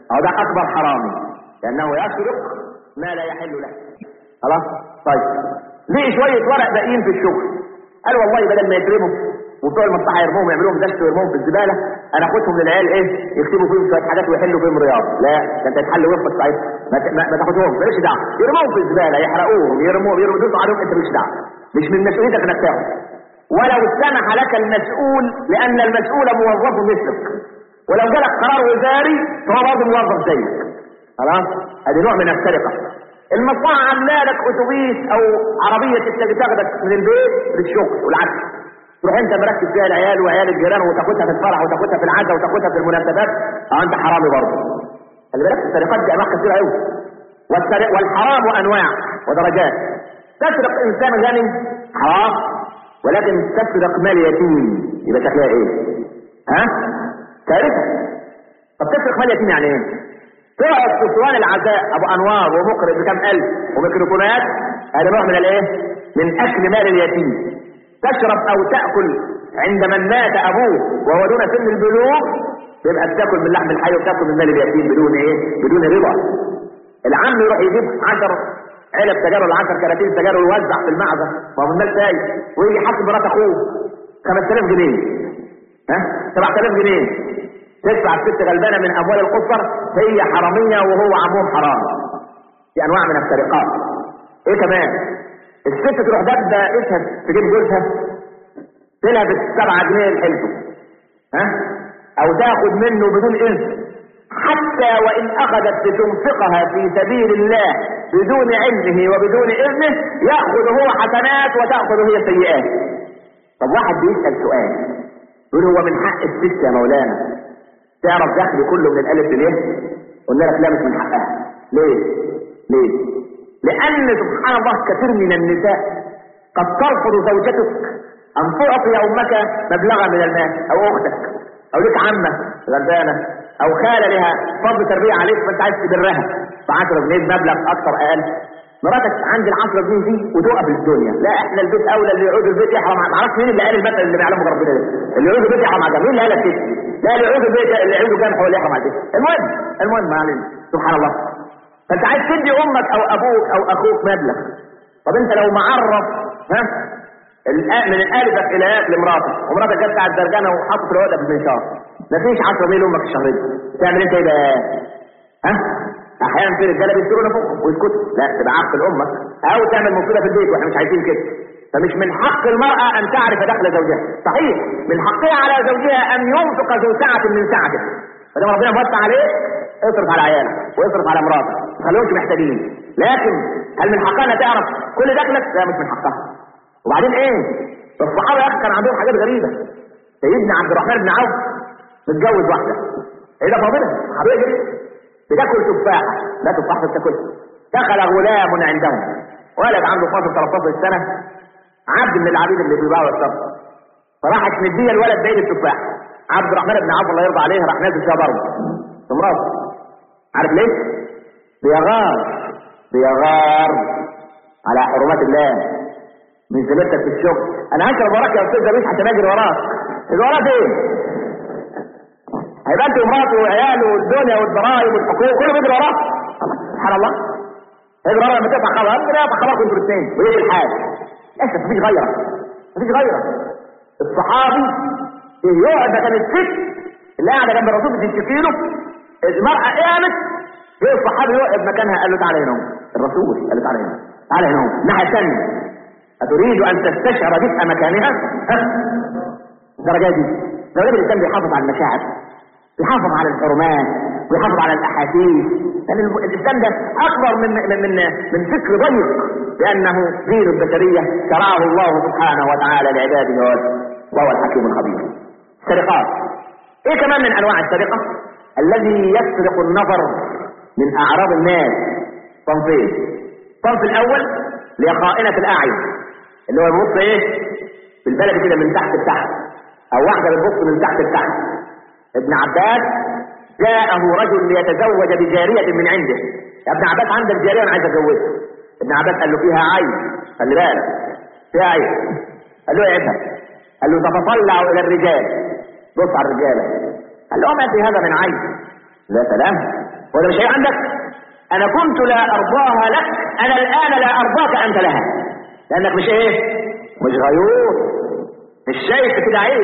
أو ده أكبر حرامي لأنه يسرق ما لا يحل له خلاص طيب ليه شوية ورق باقيين في الشغل قال والله بدل ما يترموا وبتوع المصلحة يرموهم يعملوهم دشت ويرموهم في الزبالة أنا أخدهم للعيال إيه يكتبوا فيهم شوية حاجات ويحلوا فيهم رياض لا ده أنت تحل وفقك ساعتها ما, ت- ما, ما تاخدهم مالكش دعوة يرموهم في الزبالة يحرقوهم يرموهم يردوا عليهم أنت مالكش دعوة مش من مسؤوليتك إنك تاخد ولو سمح لك المسؤول لأن المسؤول موظف مثلك ولو جالك قرار وزاري فهو برضه موظف زيك خلاص ادي نوع من السرقه المصلحه عامله لك اتوبيس او عربيه تبتدي تاخدك من البيت للشغل والعكس تروح انت مركز فيها العيال وعيال الجيران وتاخدها في الفرح وتاخدها في العزاء وتاخدها في المناسبات اه انت حرامي برضه خلي بالك السرقات دي انواع كثيره قوي والسرق والحرام انواع ودرجات تسرق انسان غني حرام ولكن تسرق مال يتيم يبقى شكلها ايه؟ ها؟ كارثه طب تسرق مال يتيم يعني ايه؟ تقعد في صوان العزاء ابو انوار ومقرئ بكام الف وميكروفونات هذا نوع من الايه؟ من اكل مال اليتيم تشرب او تاكل عند من مات ابوه وهو دون سن البلوغ يبقى بتاكل من لحم الحي وبتاكل من مال اليتيم بدون ايه؟ بدون رضا العم يروح يجيب 10 علب سجاير ولا 10 كراتين سجاير ويوزع في المعزه ما هو المال سايق ويجي يحاسب مرات اخوه 5000 جنيه ها 7000 جنيه تدفع الست غلبانه من اموال الاسر هي حراميه وهو عمهم حرام دي انواع من السرقات ايه كمان الست تروح دبه اسها تجيب جوزها تلبس 7 جنيه لحلته ها او تاخد منه بدون اذن حتى وان اخذت لتنفقها في سبيل الله بدون علمه وبدون اذنه ياخذ هو حسنات وتاخذ هي سيئات طب واحد بيسال سؤال يقول هو من حق الست يا مولانا تعرف دخلي كله من الالف لليه قلنا لك لا مش من حقها ليه ليه لان سبحان الله كثير من النساء قد ترفض زوجتك ان تعطي امك مبلغا من المال او اختك او لك عمه غلبانه او خاله لها فرض تربيه عليك فانت عايز تبرها ب 10 جنيه مبلغ اكثر اقل مراتك عندي ال 10 جنيه دي وتقف الدنيا لا احنا البيت اولى اللي يعود البيت يحرم ما اعرفش مين اللي قال المثل اللي بيعلمه ربنا ده اللي يعود البيت يحرم على مين اللي قال لك كده لا اللي يعود البيت اللي يعود جنب هو اللي يحرم على المهم المهم ما علينا سبحان الله فانت عايز تدي امك او ابوك او اخوك مبلغ طب انت لو معرف ها الآ- من الالفك الى ياك لمراتك ومراتك جت على الدرجانه وحطت العقده في المنشار مفيش 10 جنيه لامك الشهر ده تعمل انت ايه بقى؟ ها؟ احيانا في رجاله بيستروا نفوقهم ويسكتوا لا تبقى عقل امك او تعمل مصيبه في البيت واحنا مش عايزين كده فمش من حق المرأة أن تعرف دخل زوجها صحيح من حقها على زوجها أن ينفق ذو سعة من سعته فلما ربنا موسع عليك اصرف على عيالك واصرف على مراتك ما تخليهمش محتاجين لكن هل من حقها انها تعرف كل دخلك؟ لا مش من حقها وبعدين ايه؟ الصحابة يا أخي كان عندهم حاجات غريبة سيدنا عبد الرحمن بن عوف متجوز واحدة ايه ده فاضلة صحابية جدا بتاكل تفاحة لا تفاحة بتاكلها دخل غلام عندهم ولد عنده 12 13 سنة عبد من العبيد اللي بيباعوا والشرط فراحت مديه الولد بعيد التفاح عبد الرحمن بن عوف الله يرضى عليه راح نازل فيها ضرب في مراته عارف ليه؟ بيغار بيغار على حرمات الله من زميلتك في الشغل انا هشرب وراك يا استاذ زميل عشان اجري وراك اجري وراك ايه؟ هيبقى انت ومراته وعياله والدنيا والضرائب والحقوق كله بيجري وراك سبحان الله اجري ورا لما تقطع خبر انت تقطع خبركم انتوا الاثنين ويجي الحال انت مفيش غيرك مفيش غيرك الصحابي يقعد ده كان الست اللي قاعده جنب الرسول بتشتكي له المرأة قامت جه الصحابي يقعد مكانها قال له تعالى هنا الرسول قال له تعالى هنا تعالى هنا الناحية الثانية أتريد أن تستشعر دفء مكانها؟ ها؟ الدرجات دي درجات الإنسان بيحافظ على المشاعر بيحافظ على الحرمات ويحافظ على الأحاسيس لأن يعني الإنسان ده أكبر من من من, من فكر ضيق لأنه دين البشرية شرعه الله سبحانه وتعالى لعباده وهو الحكيم الخبير السرقات ايه كمان من انواع السرقه الذي يسرق النظر من اعراض الناس صنفين الصنف الاول لخائنه الاعين اللي هو يبص ايه بالبلد كده من تحت لتحت او واحده بتبص من تحت لتحت ابن عباس جاءه رجل ليتزوج بجاريه من عنده يا ابن عباس عندك جاريه انا عايز اتجوزها ابن عباس قال له فيها عين خلي بالك فيها عين قال له ايه قال له تتطلع الى الرجال بص على الرجاله قال له ما في هذا من عين لا سلام ولا مش هي عندك انا كنت لا ارضاها لك انا الان لا ارضاك انت لها لانك مش ايه مش غيور مش شايف كده عيب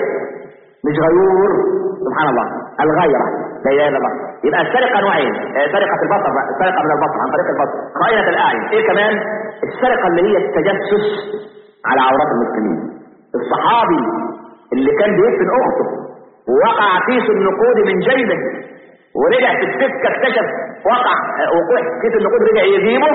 مش غيور سبحان الله الغيرة لا اله الا الله يبقى السرقه نوعين آه، سرقه البصر بقى السرقه من البصر عن طريق البصر خائنه الاعين ايه كمان السرقه اللي هي التجسس على عورات المسلمين الصحابي اللي كان بيدفن اخته ووقع كيس النقود من جيبه ورجع في السكه اكتشف وقع آه، وقوع كيس النقود رجع يجيبه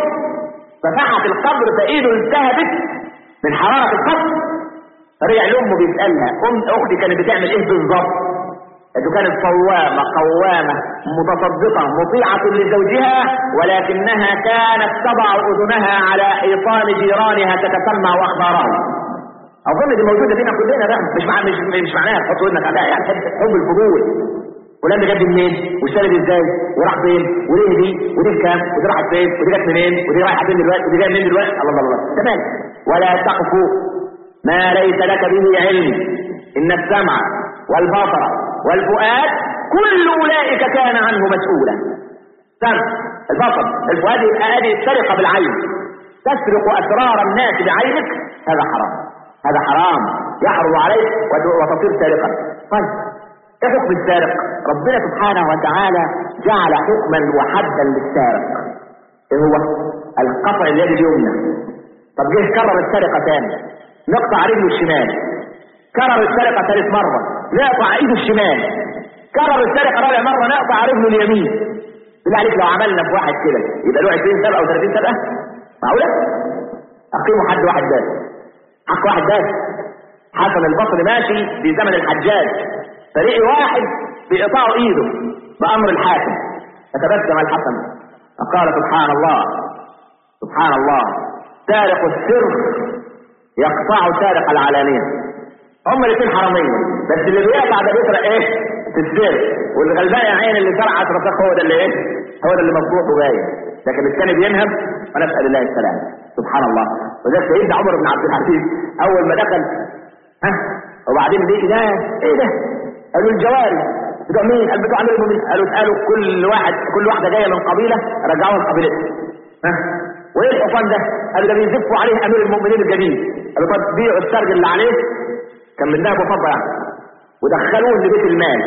ففتحت القبر فايده التهبت من حراره القبر فرجع لامه بيسالها ام اختي كانت بتعمل ايه بالظبط انه كانت صوامة قوامة متصدقة مطيعة لزوجها ولكنها كانت تضع اذنها على حيطان جيرانها تتسمع واخبارها اظن دي موجودة فينا كلنا بقى مش مع مش مش معناها تحط ودنك عليها يعني حب حب الفضول ولما جاب منين واشترت ازاي وراح فين وليه دي ودي بكام ودي راحت فين ودي جت منين ودي رايحه فين دلوقتي ودي جايه منين دلوقتي الله الله الله تمام ولا تقف ما ليس لك به علم ان السمع والبصر والفؤاد كل اولئك كان عنه مسؤولا سمع البصر الفؤاد يبقى ادي السرقه بالعين تسرق اسرار الناس بعينك هذا حرام هذا حرام يحرم عليك وت- وتصير سارقا طيب ايه حكم السارق ربنا سبحانه وتعالى جعل حكما وحدا للسارق ايه هو القطع اليد اليمنى طب جه كرر السرقه ثاني نقطع رجله الشمال كرر السرقه ثالث مره نقطع ايده الشمال كرر السرقه رابع مره نقطع رجله اليمين بالله عليك لو عملنا في واحد كده يبقى له 20 سرقه او 30 سرقه معقوله اقيموا حد واحد بس حق واحد بس حسن البصري ماشي في زمن الحجاج فريق واحد بإقطاع ايده بأمر الحاكم فتبسم الحسن فقال سبحان الله سبحان الله سارق السر يقطع سارق العلانية هم الاثنين حرامية بس اللي بيقطع ده بيسرق ايه في السر والغلبان يا عين اللي سرعت رصاص هو ده اللي ايه هو ده اللي مفضوح وباين لكن الثاني بينهب ونسأل الله السلام سبحان الله وذلك سيدنا عمر بن عبد العزيز اول ما دخل ها وبعدين ليه ده ايه ده قالوا الجواري بتوع مين قال بتوع امير المؤمنين قالوا اسالوا كل واحد كل واحده جايه من قبيله رجعوها لقبيلتها ها وايه الحصان ده قالوا ده بيزفوا عليه امير المؤمنين الجديد قالوا طب بيعوا السرج اللي عليه كان من ذهب وفضه يعني ودخلوه لبيت المال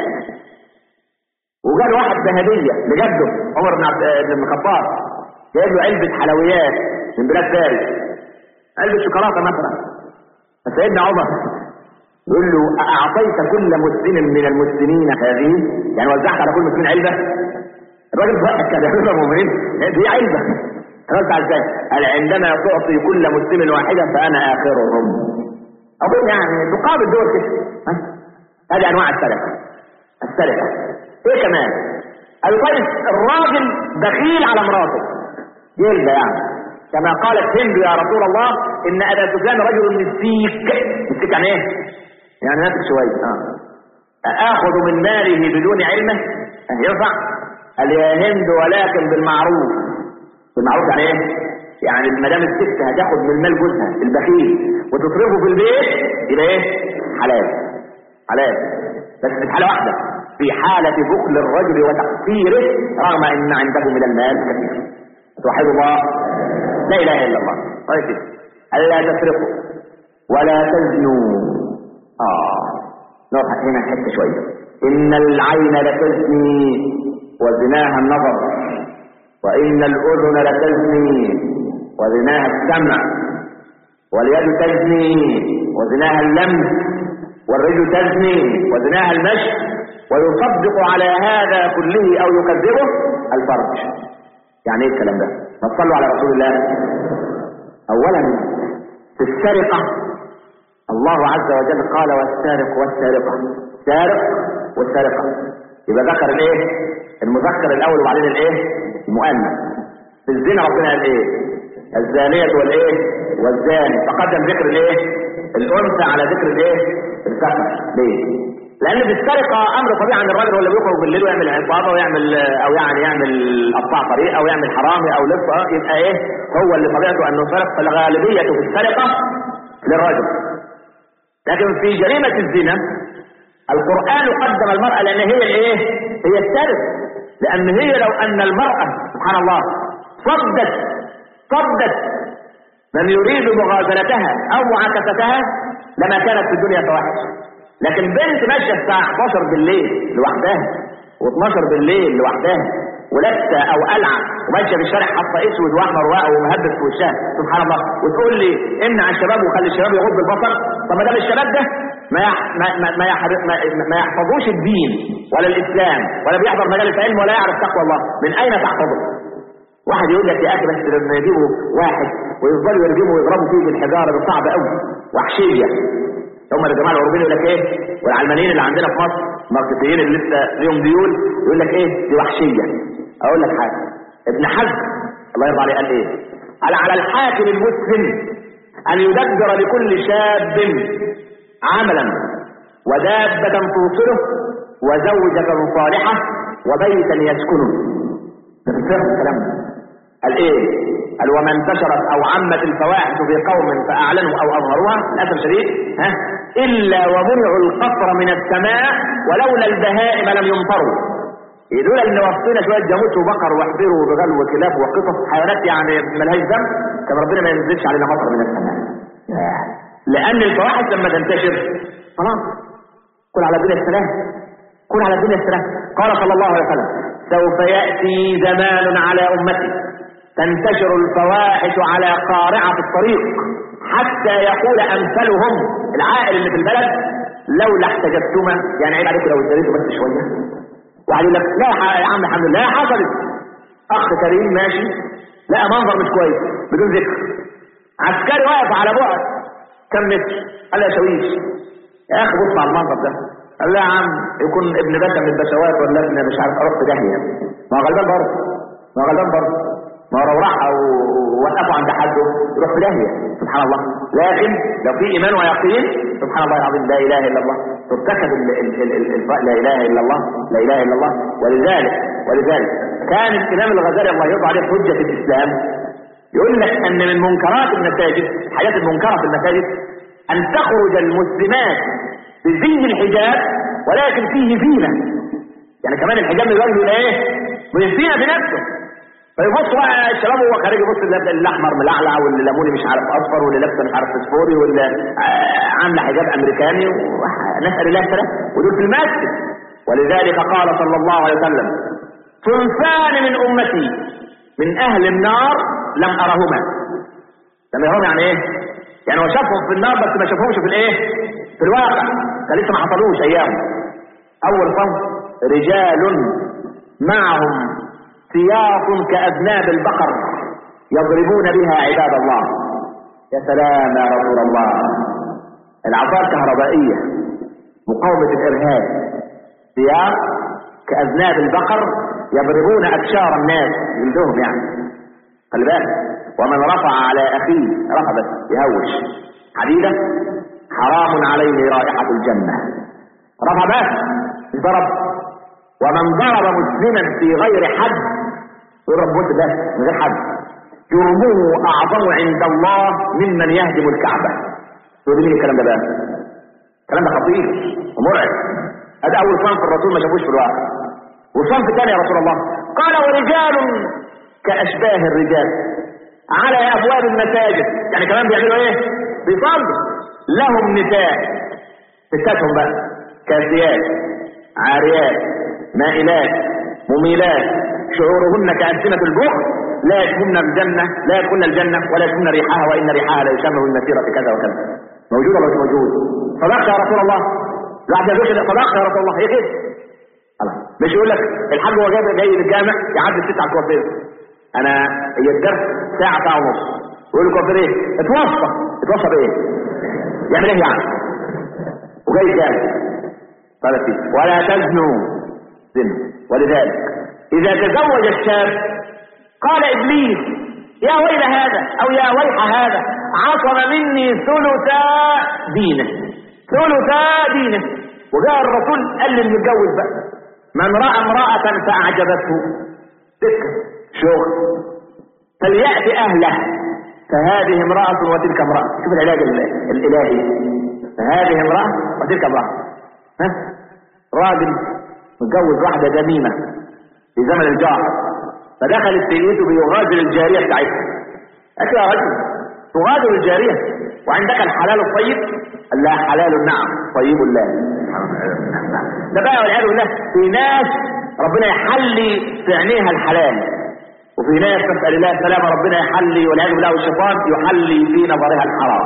وجال واحد بهديه لجده عمر بن عبد بن الخطاب جايب له علبه حلويات من بلاد فارس علبه شوكولاته مثلا فسيدنا عمر يقول له أعطيت كل مسلم من المسلمين هذه يعني وزعت على كل مسلم علبة الراجل بقى كان يقول المؤمنين دي علبة توزع ازاي قال عندما تعطي كل مسلم واحدة فأنا آخرهم أظن يعني تقابل دول كده ها؟ هذه أنواع السرقة السرقة إيه كمان قال طيب الراجل بخيل على مراته جلدة يعني كما قالت هند يا رسول الله إن أبا سفيان رجل مسيك مسيك يعني إيه؟ يعني نفس شوية آه. آخذ من ماله بدون علمه ينفع قال يا هند ولكن بالمعروف بالمعروف يعني ايه يعني ما دام الست هتاخد من مال جوزها البخيل وتصرفه في البيت يبقى ايه حلال حلال بس في حاله واحده في حالة بخل الرجل وتقصيره رغم ان عنده من المال كثير توحد الله لا اله الا الله طيب كده الا تسرقوا ولا تزنوا آه نقف هنا حتة شوية إن العين لتزني وزناها النظر وإن الأذن لتزني وزناها السمع واليد تزني وزناها اللمس والرجل تزني وزناها المشي ويصدق على هذا كله أو يكذبه الفرج يعني ايه الكلام ده؟ ما تصلوا على رسول الله أولا في السرقة الله عز وجل قال والسارق والسارقة سارق والسارقة يبقى ذكر الايه المذكر الاول وبعدين الايه المؤنث في الزنا ربنا قال ايه الزانية والايه والزاني فقدم ذكر الايه الانثى على ذكر الايه الذكر ليه لان في السرقه امر طبيعي عن الراجل ولا بيخرج بالليل ويعمل عصابه ويعمل او يعني يعمل قطاع طريق او يعمل حرامي او لصه يبقى ايه هو اللي طبيعته انه سرق فالغالبيه في السرقه للرجل لكن في جريمة الزنا القرآن قدم المرأة لأن هي الايه هي السارق لان هي لو ان المرأة سبحان الله صدت صدت من يريد مغازلتها او معاكستها لما كانت في الدنيا فواحش لكن بنت ماشيه الساعه 11 بالليل لوحدها و12 بالليل لوحدها ولابسه او قلعه وماشيه في الشارع حاطه اسود واحمر ومهبب في وشها سبحان الله وتقول لي امنع الشباب وخلي الشباب يغض البصر طب ما دام الشباب ده ما يح... ما ما ما, يحر... ما ما يحفظوش الدين ولا الاسلام ولا بيحضر مجالس علم ولا يعرف تقوى الله من اين تحفظه؟ واحد يقول لك يا اخي بس لما يجيبوا واحد ويفضلوا يرجموا ويضربوا فيه بالحجاره ده صعب قوي وحشيه هم الجماعه الاوروبيين يقول لك ايه والعلمانيين اللي عندنا في مصر الماركسيين اللي لسه ليهم ديول يقول لك ايه دي وحشيه اقول لك حاجه ابن حزم الله يرضى عليه قال ايه قال على الحاكم المسلم ان يدبر لكل شاب عملا ودابة توصله وزوجة صالحة وبيتا يسكنه ده في الكلام قال ايه قال وما انتشرت او عمت الفواحش في قوم فاعلنوا او اظهروها للاسف الشديد ها الا ومنعوا القطر من السماء ولولا البهائم لم يمطروا دول ان وفينا شويه جاموس وبقر وحبير وبغل وكلاب وقطط حيوانات يعني ملهاش ذنب كان ربنا ما ينزلش علينا مطر من السماء لان الفواحش لما تنتشر خلاص كل على الدنيا السلام كل على الدنيا السلام قال صلى الله عليه وسلم سوف ياتي زمان على امتي تنتشر الفواحش على قارعة الطريق حتى يقول أمثلهم العائل اللي في البلد لولا احتجبتما يعني عيب عليكم لو ازدريتوا بس شوية وقال لك لا يا عم الحمد لله حصلت أخ كريم ماشي لقى منظر مش كويس بدون ذكر عسكري واقف على بعد كم متر قال له يا شويش يا أخي بص على المنظر ده قال له يا عم يكون ابن باشا من البشوات ولا ابن مش عارف اروح في داهيه ما هو غلبان برضه ما هو غلبان برضه ما هو لو راح او وقفوا عند حده يروح في داهيه سبحان الله لكن لو في ايمان ويقين سبحان الله العظيم لا اله الا الله ترتكب ال ال ال ال ال لا اله الا الله لا اله الا الله ولذلك ولذلك كان الامام الغزالي الله يرضى عليه حجه في الاسلام يقول لك ان من منكرات المساجد حياه المنكره في المساجد ان تخرج المسلمات بزي الحجاب ولكن فيه زينه يعني كمان الحجاب يبين ايه من الزينه بنفسه فيبص بقى الشباب وهو خارج يبص اللي الاحمر ملعلع واللي ليموني مش عارف اصفر واللي لابسه مش عارف فسفوري واللي عامله حجاب امريكاني نسال الله السلام ودول في المسجد ولذلك قال صلى الله عليه وسلم صنفان من امتي من اهل النار لم ارهما لم يرهم يعني ايه؟ يعني هو شافهم في النار بس ما شافهمش في الايه؟ في الواقع ده لسه ما حصلوش ايام اول صنف رجال معهم سياط كأذناب البقر يضربون بها عباد الله يا سلام يا رسول الله العصا الكهربائية مقاومة الإرهاب سياط كأذناب البقر يضربون أبشار الناس جلدهم يعني خلي بالك ومن رفع على أخيه رفضت يهوش حديدة حرام عليه رائحة الجنة رفع بس ضرب ومن ضرب مسلما في غير حد يقول رب ده من غير حد جرمه اعظم عند الله ممن يهدم الكعبه تقول مين الكلام ده بقى الكلام ده خطير ومرعب هذا اول صنف الرسول ما شافوش في الواقع والصنف الثاني يا رسول الله قال ورجال كاشباه الرجال على ابواب المساجد يعني كمان بيعملوا ايه بيصلوا لهم نساء ستاتهم بقى كاسيات عاريات مائلات مميلات شعورهن كألسنة البخل لا يدخلن الجنة لا يدخلن الجنة ولا يدخلن ريحها وإن ريحها لا يشم من مسيرة كذا وكذا موجود ولا مش موجود صدقت يا رسول الله الواحد يقول كده صدقت يا رسول الله هي كده خلاص مش يقول لك الحاج هو جاي جاي للجامع يعدي الست على الكوافير انا هي الدرس ساعة ساعة ونص يقول له كوافير ايه اتوصى اتوصى بايه يعمل ايه يعني وجاي الجامع قال فيه ولا تزنوا زنا ولذلك إذا تزوج الشاب قال إبليس يا ويل هذا أو يا ويح هذا عصم مني ثلثا دينه ثلثا دينه وجاء الرسول قال للمتجوز بقى من رأى امرأة فأعجبته تلك شغل فليأتي أهله فهذه امرأة وتلك امرأة شوف العلاج الإلهي فهذه امرأة وتلك امرأة ها راجل متجوز واحدة جميمة في زمن الجار فدخلت سيدته بيغادر الجارية بتاعتها قالت يا رجل تغادر الجارية وعندك الحلال الطيب قال لا حلال نعم طيب لا ده بقى والعياذ بالله في ناس ربنا يحلي في عينيها الحلال وفي ناس تسأل الله السلامة ربنا يحلي والعياذ بالله والشيطان يحلي في نظرها الحرام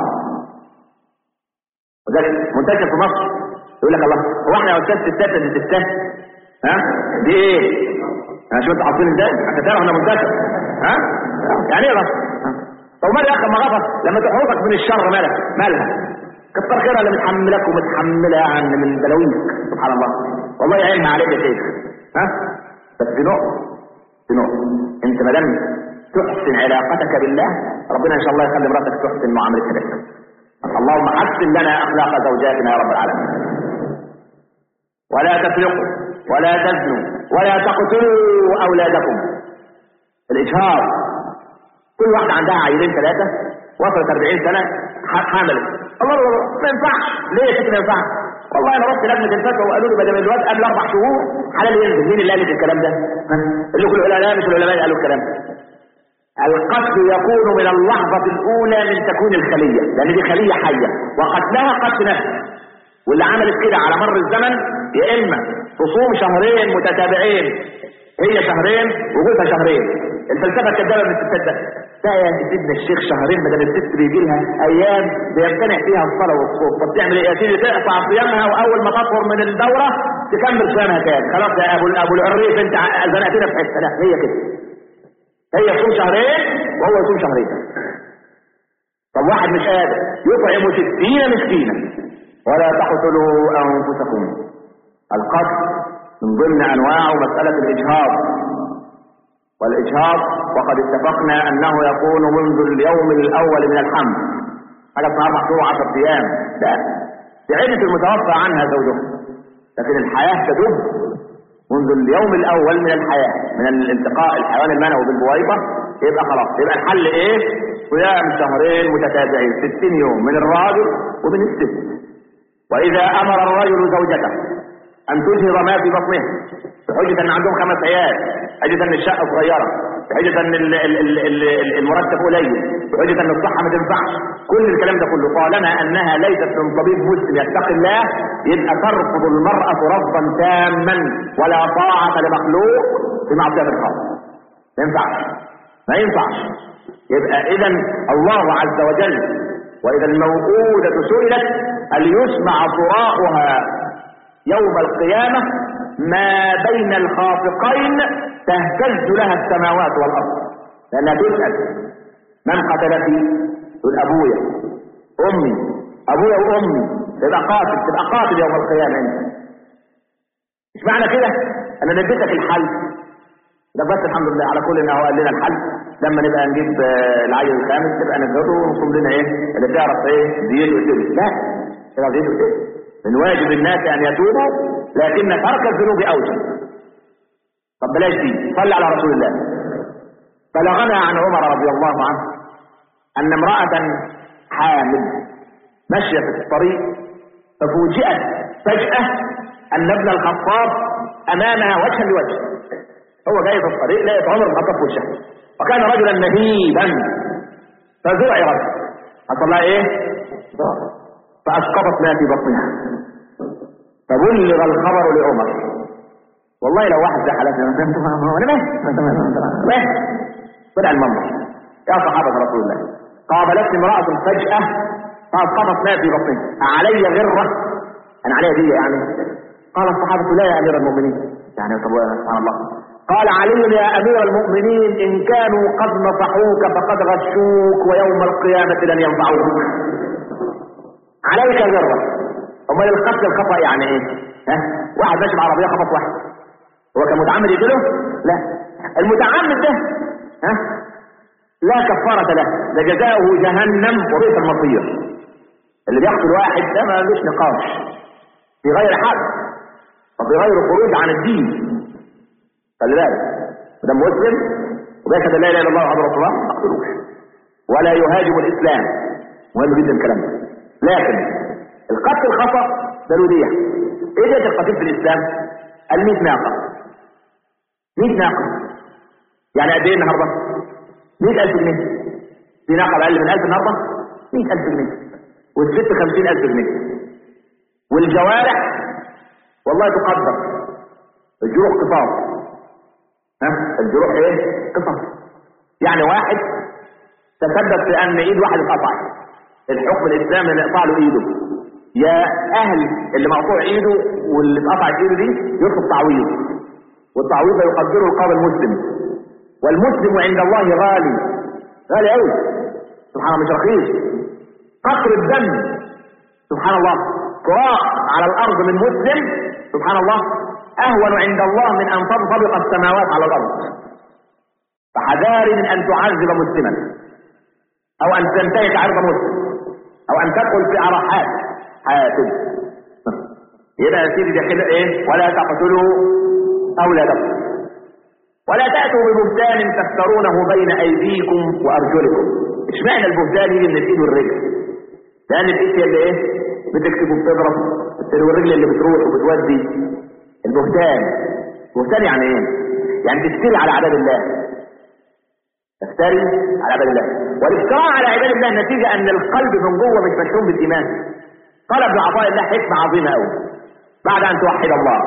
وذلك منتشر في مصر يقول لك الله هو احنا يا استاذ ستات اللي ستات ها دي ايه؟ انا شو انتوا حاطين ازاي؟ عشان تعرف انا منتشر ها؟ يعني ايه بس؟ طب مال يا اخي ما غفر لما تحوطك من الشر مالك مالها؟ كتر خيرها اللي متحملك ومتحمله يعني من بلاويك سبحان الله والله يعينها عليك يا شيخ ها؟ بس في نقطه في نقطه انت ما دام تحسن علاقتك بالله ربنا ان شاء الله يخلي مراتك تحسن معاملتها بك اللهم حسن لنا اخلاق زوجاتنا يا رب العالمين ولا تسرقوا ولا تزنوا ولا تقتلوا اولادكم الاجهاض كل واحده عندها عيلين ثلاثه وصلت 40 سنه حملت الله الله الله ما ينفعش ليه يا ست ما ينفعش والله انا رحت لجنه الفتوى وقالوا لي بدل الواد قبل اربع شهور حلال ينزل مين اللي قال لك الكلام ده؟ اللي كل العلماء مش العلماء قالوا الكلام ده القتل يكون من اللحظة الأولى من تكون الخلية لأن دي خلية حية وقتلها قتل نفس واللي عملت كده على مر الزمن يا إما تصوم شهرين متتابعين هي شهرين وجوزها شهرين الفلسفة الكذابة من الستات ده ده يا سيدنا الشيخ شهرين بدل الست بيجي لها أيام بيمتنع فيها الصلاة والصوم طب تعمل إيه يا سيدي تقطع صيامها وأول ما تطهر من الدورة تكمل صيامها تاني خلاص يا أبو أبو العريف أنت زنقتنا في حتة لا هي كده هي يصوم شهرين وهو يصوم شهرين طب واحد مش قادر يطعم ستين مسكينا ولا تقتلوا انفسكم القتل من ضمن انواع مسألة الاجهاض والاجهاض وقد اتفقنا انه يكون منذ اليوم الاول من الحمل حاجة اسمها اربع شهور 10 ايام لا في عدة المتوفى عنها زوجها لكن الحياة تدب منذ اليوم الاول من الحياة من الالتقاء الحيوان المنوي بالبويضة يبقى خلاص يبقى الحل ايه صيام شهرين متتابعين 60 يوم من الراجل ومن الست واذا امر الرجل زوجته ان تجهض ما في بطنها بحجة ان عندهم خمس عيال بحجة ان الشقة صغيرة بحجة ان ال- ال- ال- ال- المرتب قليل بحجة ان الصحة ما تنفعش كل الكلام ده كله طالما انها ليست من طبيب مسلم يتقي الله يبقى ترفض المرأة رفضا تاما ولا طاعة لمخلوق في معصية الخالق ما ينفعش ما ينفعش يبقى اذا الله عز وجل واذا الموءودة سئلت هل يسمع صراخها يوم القيامة ما بين الخافقين تهتز لها السماوات والأرض لأنها تسأل من قتلك تقول أبويا أمي أبويا وأمي تبقى قاتل تبقى قاتل يوم القيامة أنت مش معنى كده أنا نديتك الحل ده بس الحمد لله على كل إن هو قال لنا الحل لما نبقى نجيب آه، العيل الخامس نبقى نزوده ونصوم لنا ايه اللي تعرف ايه ديته وتبه لا تعرف ديته وتبه من واجب الناس ان يتوبوا لكن ترك الذنوب اوجب طب بلاش دي صلي على رسول الله بلغنا عن عمر رضي الله عنه ان امرأة حامل ماشية في الطريق ففوجئت فجأة ان ابن الخطاب امامها وجها لوجه هو جاي في الطريق لقيت عمر بن الخطاب في وشها وكان رجلا نهيبا فذعرت حصل لها ايه؟ فاسقطت ما في بطنها فبلغ الخبر لعمر والله لو واحد زي حالتنا انا فهمت انا ماشي طلع المنبر يا صحابه رسول الله قابلتني امراه فجاه فاسقطت ما في بطنها علي غره انا علي دي يعني قال الصحابه لا يا امير المؤمنين يعني طب سبحان الله قال علي يا امير المؤمنين ان كانوا قد نصحوك فقد غشوك ويوم القيامه لن ينفعوك عليك غره امال القتل الخطا يعني ايه ها واحد ماشي بعربيه خبط واحد هو كان متعمد يقتله لا المتعمد ده ها لا كفاره له ده جزاؤه جهنم وبئس المصير اللي بيقتل واحد ده ما لوش نقاش في غير حد وفي غير خروج عن الدين خلي بالك ده مسلم وبيشهد ان لا اله الا الله وحده رسول الله ما تقتلوش ولا يهاجم الاسلام مهم جدا الكلام ده لكن القتل الخطا ده له دية ايه دية القتيل في الاسلام؟ الميت ناقة 100 ناقة يعني قد ايه النهارده 100000 جنيه في ناقة بأقل من 1000 النهارده 100000 جنيه والست 50000 جنيه والجوارح والله تقدر الجروح قصاص ها الجروح ايه قصاص يعني واحد تسبب في ان ايد واحد اتقطعت الحكم الاسلامي اللي قطع له ايده يا اهل اللي مقطوع ايده واللي اتقطعت ايده دي يطلب تعويض والتعويض ده يقدره القاضي المسلم والمسلم عند الله غالي غالي قوي سبحان الله مش رخيص قطر الدم سبحان الله تراق على الارض من مسلم سبحان الله اهون عند الله من ان تنطبق السماوات على الارض فحذاري من ان تعذب مسلما او ان تنتهك عرض مسلم او ان تدخل في عرحات حياته يبقى يا سيدي ده كده ايه ولا تقتلوا اولادكم ولا تاتوا ببهتان تفترونه بين ايديكم وارجلكم اشمعنى البهتان يجي من الايد والرجل لان الايد هي اللي ايه بتكتب وبتضرب والرجل اللي بتروح وبتودي البهتان بهتان يعني ايه يعني تفتري على عباد الله تفتري على عباد الله والافتراء على عباد الله نتيجة ان القلب من جوه مش مشحون بالايمان قال ابن عطاء الله حكمة عظيمة قوي بعد ان توحد الله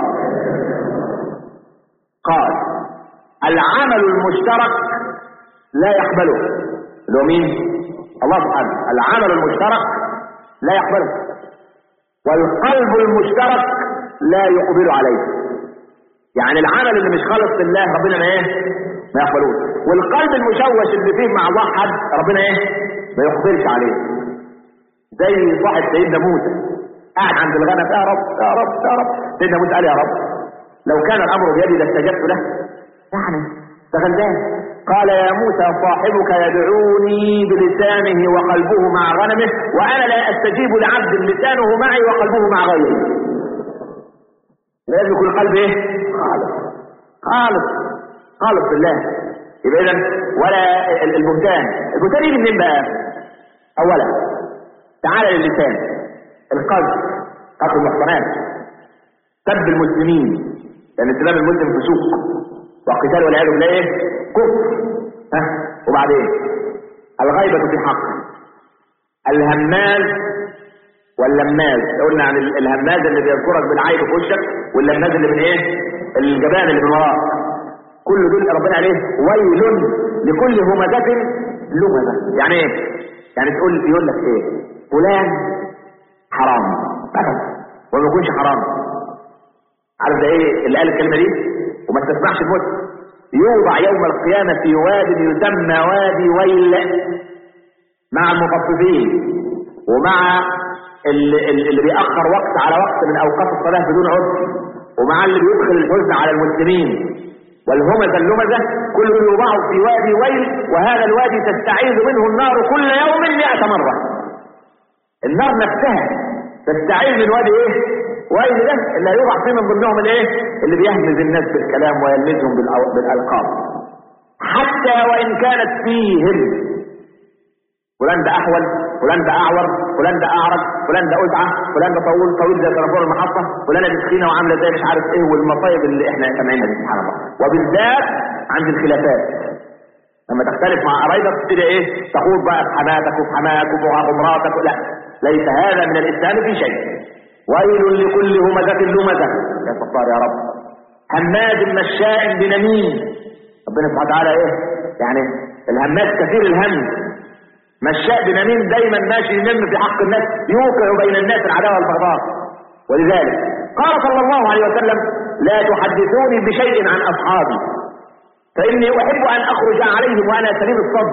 قال العمل المشترك لا يقبله اللي هو مين الله سبحانه العمل المشترك لا يقبله والقلب المشترك لا يقبل عليه يعني العمل اللي مش خالص لله ربنا ما ايه ما يقبلوش والقلب المشوش اللي فيه مع الله حد ربنا ايه ما يقبلش عليه زي صاحب سيدنا موسى قاعد عند الغنم يا رب يا رب يا رب سيدنا موسى قال يا رب لو كان الامر بيدي لاستجبت له يعني ده غلبان قال يا موسى صاحبك يدعوني بلسانه وقلبه مع غنمه وانا لا استجيب لعبد لسانه معي وقلبه مع غيري لازم يكون القلب ايه خالص خالص خالص بالله يبقى اذا ولا البهتان البهتان يجي منين بقى اولا تعالى للسان القلب قتل المحصنات سب المسلمين لان سباب المسلم فسوق وقتال والعياذ بالله ايه كفر ها وبعدين الغيبة في حق الهماز واللماز قلنا عن الهماز اللي بيذكرك بالعيب في وشك واللماز اللي من ايه الجبان اللي من وراك كل دول ربنا عليه ويل لكل همزة لمزة يعني ايه يعني تقول يقول لك ايه فلان حرام مثلا وما يكونش حرام عارف ده ايه اللي قال الكلمه دي وما تسمعش الموت يوضع يوم القيامة في واد يسمى وادي ويل مع المخففين ومع اللي, اللي بيأخر وقت على وقت من أوقات الصلاة بدون عذر ومع اللي بيدخل الحزن على المسلمين والهمزة اللمزة كل يوضع في وادي ويل وهذا الوادي تستعيذ منه النار كل يوم مئة مرة النار نفسها تستعيذ من وادي ايه وإذ ده اللي يوضع فيه من ضمنهم الايه اللي بيهمز الناس بالكلام ويلمزهم بالألقاب حتى وإن كانت فيهم فلان ده أحول فلان ده أعور فلان ده أعرج فلان ده أزعة فلان ده طويل طويل زي طرفور المحطة فلانة دي تخينة وعاملة زي مش عارف إيه والمصايب اللي إحنا سامعينها دي سبحان الله وبالذات عند الخلافات لما تختلف مع قرايبك تبتدي ايه تخوض بقى في حماتك وفي حماك وفي مراتك لا ليس هذا من الاسلام في شيء ويل لكل همزة لمزة يا ستار يا رب هماز مشاء بنميم ربنا سبحانه وتعالى ايه يعني الهماز كثير الهم مشاء بنميم دايما ماشي ينم في حق الناس يوقع بين الناس العداوة والبغضاء ولذلك قال صلى الله عليه وسلم لا تحدثوني بشيء عن أصحابي فإني أحب أن أخرج عليهم وأنا سليم الصدر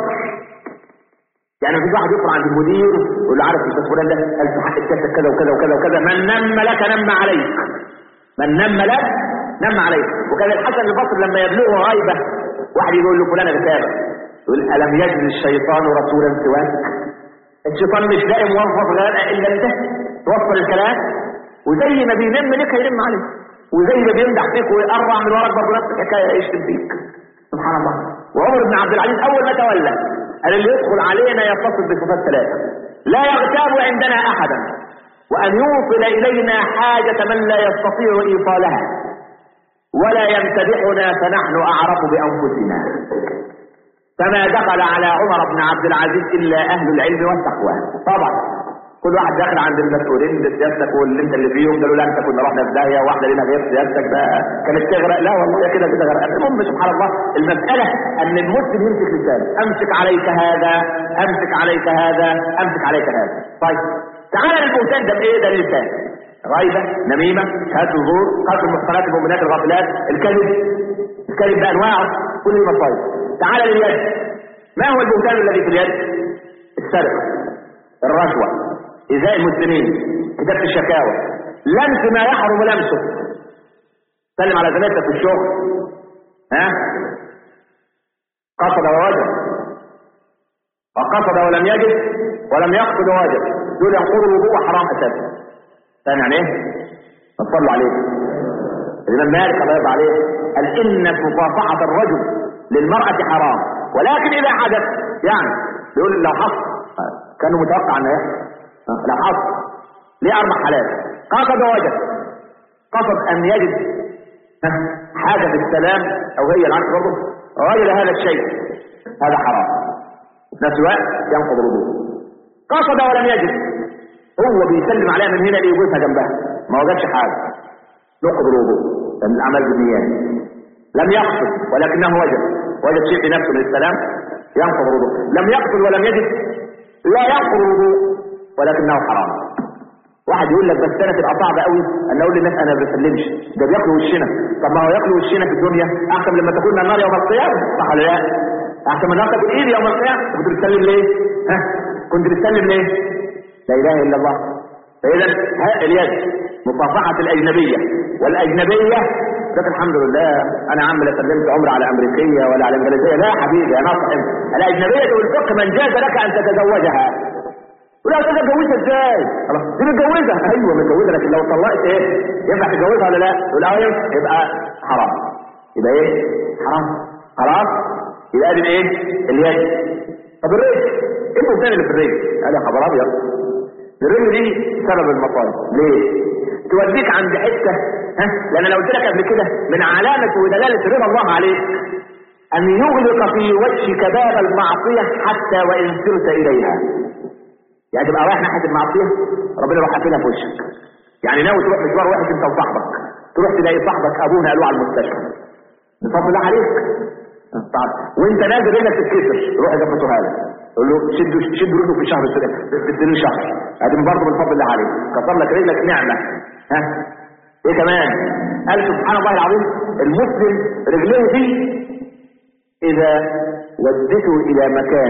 يعني في واحد يطلع عند المدير يقول له عارف الاستاذ فلان ده قال في حق الكاسه كذا وكذا وكذا وكذا من نم لك نم عليك من نم لك نم عليك وكان الحسن البصري لما يبلغه غيبه واحد يقول له فلان غتابه يقول الم يجد الشيطان رسولا سواك الشيطان مش لاقي موظف غير الا انت توصل الكلام وزي ما بينم لك هينم عليك وزي ما بيمدح فيك ويقرع من وراك برضه نفس الحكايه يشتم فيك سبحان الله وعمر بن عبد العزيز اول ما تولى قال اللي يدخل علينا يتصف بصفات ثلاثة لا يغتاب عندنا أحدا وأن يوصل إلينا حاجة من لا يستطيع إيصالها ولا يمتدحنا فنحن أعرف بأنفسنا فما دخل على عمر بن عبد العزيز إلا أهل العلم والتقوى طبعا كل واحد داخل عند المسؤولين بسيادتك واللي انت اللي فيهم قالوا لا انت كنا رحنا في داهيه واحده لنا غير سيادتك ده كانت تغرق لا والله كده كده غرق المهم سبحان الله المساله ان المسلم يمسك لسانه امسك عليك هذا امسك عليك هذا امسك عليك هذا طيب تعال للبهتان ده بايه ده اللسان غيبه نميمه شهاده الزور قتل المحصنات المؤمنات الغافلات الكذب الكذب بانواعه كل دي مصايب تعال لليد ما هو البهتان الذي في اليد السرقه الرشوه إزاء المسلمين كتابة الشكاوى لمس ما يحرم لمسه سلم على زميلتك في الشغل ها قصد ووجد وقصد ولم يجد ولم يقصد ووجد دول ينقضوا الوضوء حرام اساسا فاهم يعني ايه؟ ما تصلوا عليه الامام مالك الله يرضى عليه قال ان مصافحه الرجل للمراه حرام ولكن اذا حدث يعني يقول لو حصل كانوا متوقع انه يحصل لا حصل ليه اربع حالات قصد وجد قصد ان يجد حاجة في السلام او هي العكس برضه غير هذا الشيء هذا حرام في نفس الوقت ينقض الوضوء قصد ولم يجد هو بيسلم عليها من هنا ليجوزها جنبها ما وجدش حاجة نقض الوضوء لان الاعمال بالنيات لم يقصد ولكنه وجد وجد شيء في نفسه من السلام ينقض الوضوء لم يقصد ولم يجد لا ينقض الوضوء ولكنه حرام واحد يقول لك بس انا تبقى صعبه قوي ان اقول للناس انا ما بسلمش ده بياكلوا وشنا طب ما هو ياكلوا وشنا في الدنيا احسن لما تكون النار يوم القيامه صح ولا لا؟ احسن من النار تكون ايدي يوم القيامه كنت بتسلم ليه؟ ها؟ كنت بتسلم ليه؟ لا اله الا الله فاذا اليد مصافحه الاجنبيه والاجنبيه لكن الحمد لله انا عم لا سلمت عمر على امريكيه ولا على انجليزيه لا يا حبيبي انا اصلا الاجنبيه دول الفقه من جاز لك ان تتزوجها ولا تقدر تتجوزها ازاي؟ خلاص دي متجوزها ايوه متجوزها لكن لو طلقت ايه؟ ينفع تتجوزها ولا لا؟ يقول اه ينفع يبقى حرام يبقى ايه؟ حرام خلاص؟ يبقى ادي ايه؟ اليد طب الرجل ايه البهتان اللي في الرجل؟ قال يا خبر ابيض الرجل دي سبب المصايب ليه؟ توديك عند حته ها؟ لان لو قلت لك قبل كده من علامه ودلاله رضا الله عليك ان يغلق في وجهك باب المعصيه حتى وان سرت اليها يعني تبقى رايح ناحيه المعصيه ربنا يروح قافلها في وشك يعني ناوي تروح مشوار وحش انت وصاحبك تروح تلاقي صاحبك ابونا قالوا على المستشفى بفضل الله عليك طبعا وانت نازل هنا تتكسر روح يظبطوها لك قول له شد شد رجله في شهر في السنين شهر ادي برضه من فضل الله عليك كسر لك رجلك نعمه ها ايه كمان قال سبحان الله العظيم المسلم رجليه دي اذا ودته الى مكان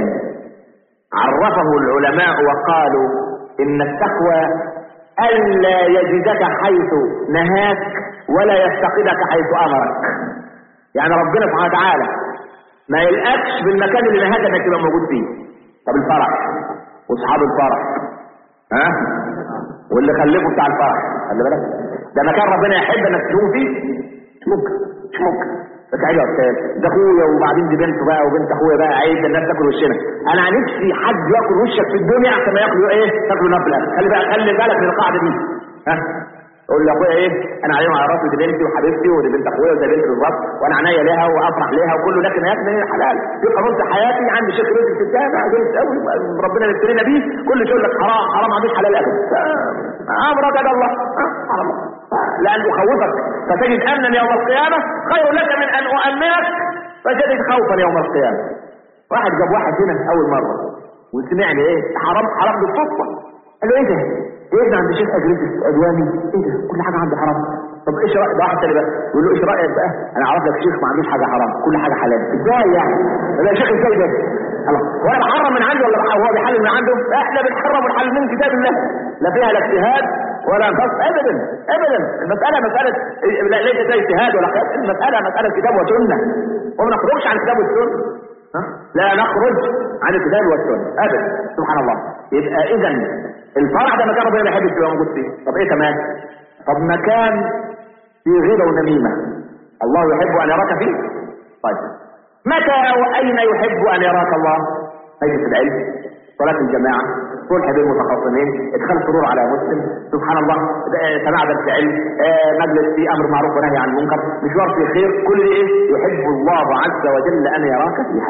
عرفه العلماء وقالوا ان التقوى الا يجدك حيث نهاك ولا يفتقدك حيث امرك يعني ربنا سبحانه وتعالى ما يلقاكش بالمكان اللي نهاك انك تبقى موجود فيه طب الفرح واصحاب الفرح ها واللي خلفوا بتاع الفرح خلي بالك ده مكان ربنا يحب انك تكون فيه مش ممكن مش ممكن بس عيب يا استاذ ده اخويا وبعدين دي بنته بقى وبنت اخويا بقى عيب الناس تاكل وشنا انا نفسي حد ياكل وشك في الدنيا احسن ما ياكل ايه تاكل نار في الاخر خلي بقى خلي بالك من القاعده دي ها اقول لاخويا ايه انا عليهم على راسي دي بنتي وحبيبتي ودي بنت اخويا وده بنت بالظبط وانا عينيا ليها وافرح ليها وكله لكن يا ابني حلال في قانون في حياتي عندي شيخ رزق في السابع جامد قوي ربنا يبتلينا بيه كل شيء يقول لك حرام حرام عندك حلال ابدا امرك على الله حرام لان اخوفك فتجد امنا يوم القيامه خير لك من ان اؤمنك فتجد خوفا يوم القيامه واحد جاب واحد هنا اول مره وسمعني ايه حرام حرام بالصدفه قال له ايه ده؟ ايه ده عند شيخ اجهزه ادواني ايه ده كل حاجه عنده حرام طب ايش رايك ده واحد تاني بقى يقول له ايش رايك بقى انا اعرف لك شيخ ما عندوش حاجه حرام كل حاجه حلال ازاي يعني ده شيخ ازاي ده خلاص هو انا بحرم من عنده ولا هو بيحلل من عنده احنا بنحرم ونحلل من كتاب الله لا فيها لا اجتهاد ولا نص ابدا ابدا المساله مساله لا ليست اجتهاد ولا قياس المساله مساله كتاب وسنه وما نخرجش عن الكتاب والسنه ها؟ لا نخرج عن الكتاب والسنه ابدا سبحان الله يبقى اذا الفرح ده مكان ربنا يحب يبقى موجود فيه طب ايه كمان طب مكان فيه غيبه ونميمه الله يحب ان يراك فيه طيب متى واين يحب ان يراك الله مجلس العلم صلاه الجماعه صلح بين المتخاصمين ادخال سرور على مسلم سبحان الله تنعدل في علم آه، مجلس في امر معروف ونهي عن المنكر مشوار في خير كل ايه يحب الله عز وجل ان يراك فيها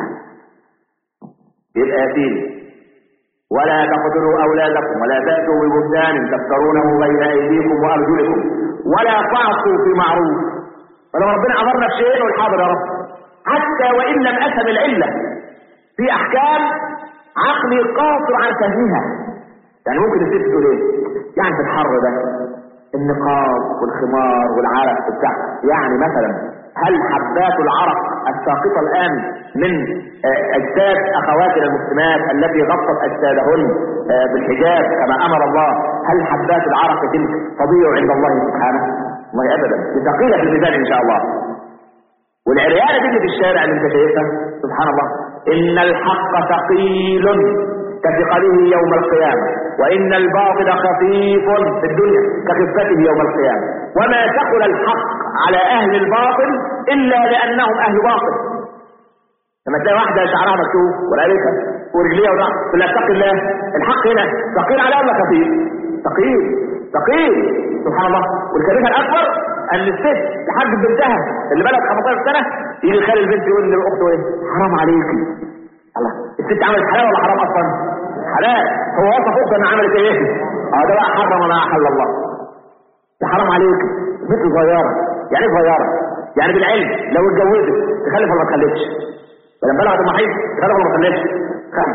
يبقى يا ولا تقتلوا أولادكم ولا تأتوا ببهتان تفترونه بين أيديكم وأرجلكم ولا تعصوا في معروف فلو ربنا أمرنا بشيء نقول حاضر يا رب حتى وإن لم أفهم العلة في أحكام عقلي قاصر عن فهمها يعني ممكن الست تقول ايه يعني في الحر ده النقاب والخمار والعرق وبتاع يعني مثلا هل حبات العرق الساقطة الآن من آه، أجساد أخواتنا المسلمات التي غطت أجسادهن آه، بالحجاب كما أمر الله هل حبات العرق تلك تضيع عند الله سبحانه والله أبدا ثقيلة في الميزان إن شاء الله والعريانة دي في الشارع اللي انت شايفها سبحان الله إن الحق ثقيل كثقله يوم القيامة وإن الباطل خفيف في الدنيا كخفته يوم القيامة وما ثقل الحق على أهل الباطل إلا لأنهم أهل باطل لما تلاقي واحدة شعرها مكتوب ورقبتها ورجليها وضع تقول لها اتق الله الحق هنا ثقيل على ولا خفيف؟ ثقيل ثقيل سبحان الله والكارثة الأكبر أن الست تحدد بنتها اللي بلغت 15 سنة يجي خالي البنت يقول لأخته إيه؟ حرام عليكي الله الست عملت حلال ولا حرام أصلا؟ حلال هو وصف أخته أنها عملت إيه؟ اه ده بقى حرم ما أحل الله ده حرام عليكي بنت صغيرة يعني ايه صغيرة؟ يعني بالعلم لو اتجوزت تخلف ولا ما تخلفش فلما بلغت المحيط تخلف ولا ما تخلفش؟ خلف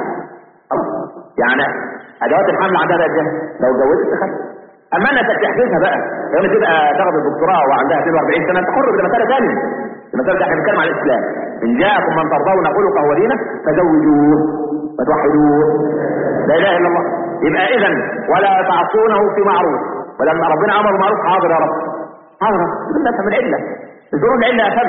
يعني ادوات الحمل عندها بقى لو اتجوزت تخلف اما انها تحدثها بقى لما تبقى تاخد الدكتوراه وعندها 42 سنه تحر ده مساله ثانيه المساله دي احنا بنتكلم عن الاسلام ان جاءكم من ترضون خلقه ودينه فزوجوه فتوحدوه لا اله الا الله يبقى اذا ولا تعصونه في معروف ولما ربنا امر معروف حاضر يا رب حاضر بدنا نفهم العله الظروف العله افهم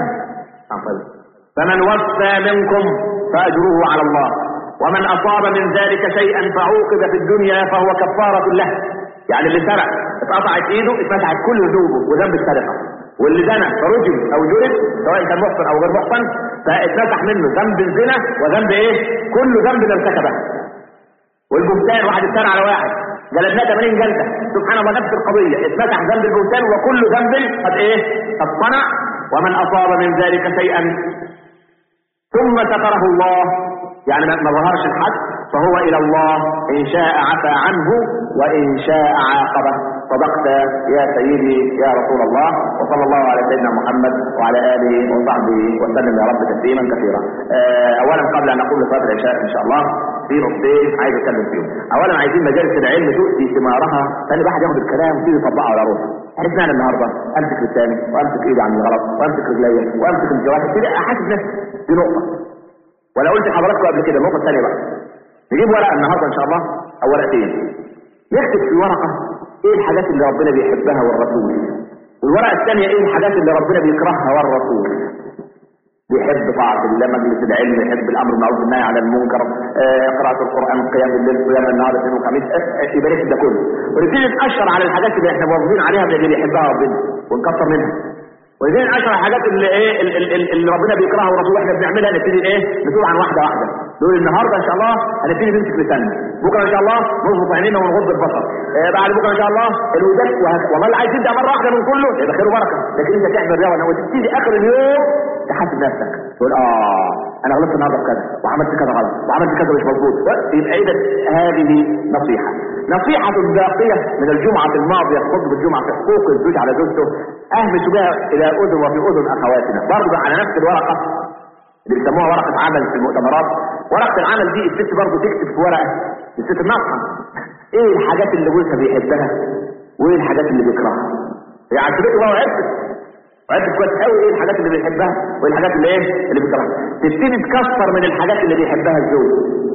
فمن وفى منكم فاجره على الله ومن اصاب من ذلك شيئا فعوقب في الدنيا فهو كفاره له يعني اللي سرق اتقطعت ايده اتمسحت كل ذنوبه وذنب السرقه واللي زنى فرجم او جلد سواء كان محسن او غير محسن فاتمسح منه ذنب الزنا وذنب ايه كل ذنب ارتكبه والبهتان واحد اتسرع على واحد جلدناه 80 جلده سبحان الله نفس القضيه اتمسح ذنب البهتان وكل ذنب قد ايه قد صنع ومن اصاب من ذلك شيئا ثم ستره الله يعني ما ظهرش الحد فهو إلى الله إن شاء عفى عنه وإن شاء عاقبه صدقت يا سيدي يا رسول الله وصلى الله على سيدنا محمد وعلى آله وصحبه وسلم يا رب تسليما كثيرا آه، أولا قبل أن أقول لصلاة العشاء إن شاء الله في نقطتين عايز أتكلم فيهم أولا عايزين مجالس العلم تؤتي ثمارها ثاني واحد ياخد الكلام ويبتدي يطبقه على روحه عرفنا النهارده امسك لساني وامسك ايدي عن الغلط وامسك رجلي وامسك الجوارح كده احاسب نفسي دي نقطه ولا قلت لحضراتكم قبل كده النقطه الثانيه بقى نجيب ورقه النهارده ان شاء الله او ورقتين نكتب في ورقه ايه الحاجات اللي ربنا بيحبها والرسول والورقه الثانيه ايه الحاجات اللي ربنا بيكرهها والرسول بيحب طاعة الله مجلس العلم يحب الأمر بالمعروف والنهي عن المنكر آه قراءة القرآن قيام الليل قيام النهار الاثنين والخميس يبقى نكتب ده كله ونبتدي نأشر على الحاجات اللي احنا موظفين عليها اللي بيحبها ربنا ونكتر منها وإذن عشر حاجات اللي ايه اللي ربنا بيكرهها ورسوله احنا بنعملها نبتدي ايه نقول عن واحده واحده نقول النهارده ان شاء الله هنبتدي نمسك لساننا بكره ان شاء الله نغض عينينا ونغض البصر إيه بعد بكره ان شاء الله الودان والله اللي عايز يبدا مره واحده من كله يبقى خير وبركه لكن انت تعمل رياضه وتبتدي اخر اليوم تحاسب نفسك تقول اه انا غلطت النهارده في كذا وعملت كذا غلط وعملت كذا مش مظبوط يبقى اذا هذه نصيحه نصيحه باقيه من الجمعه الماضيه خطبه الجمعه في حقوق الزوج على زوجته اهمس بها الى اذن وفي اذن اخواتنا برضه على نفس الورقه اللي بيسموها ورقه عمل في المؤتمرات ورقه العمل دي الست برضه تكتب في ورقه الست الناصحه ايه الحاجات اللي جوزها بيحبها وايه الحاجات اللي بيكرهها هي عجبته بقى وعرفت وعرفت كويس قوي ايه الحاجات اللي بيحبها وايه الحاجات اللي ايه اللي بيكرهها تبتدي تكسر من الحاجات اللي بيحبها الزوج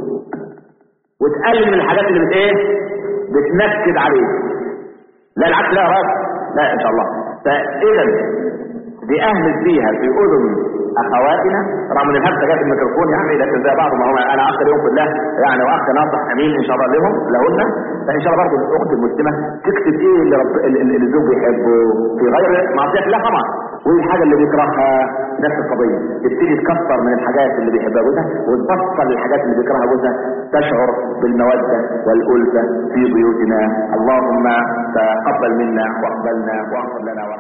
وتقلل من الحاجات اللي بت ايه بتنكد عليه لا العكس لا يا راجل لا ان شاء الله فاذا بأهمس فيها في اذن اخواتنا رغم ان الهمسه جايه في الميكروفون يعني لكن زي بعض ما هو انا اخ لهم في الله يعني واخ ناصح امين ان شاء الله لهم لهن فان شاء الله برضه الاخت المسلمه تكتب ايه اللي, رب... اللي الزوج بيحبه في غير معصيه الله طبعا وايه الحاجه اللي بيكرهها نفس القضيه تبتدي تكثر من الحاجات اللي بيحبها جوزها وتبطل الحاجات اللي بيكرهها جوزها تشعر بالموده والالفه في بيوتنا اللهم تقبل منا واقبلنا واغفر لنا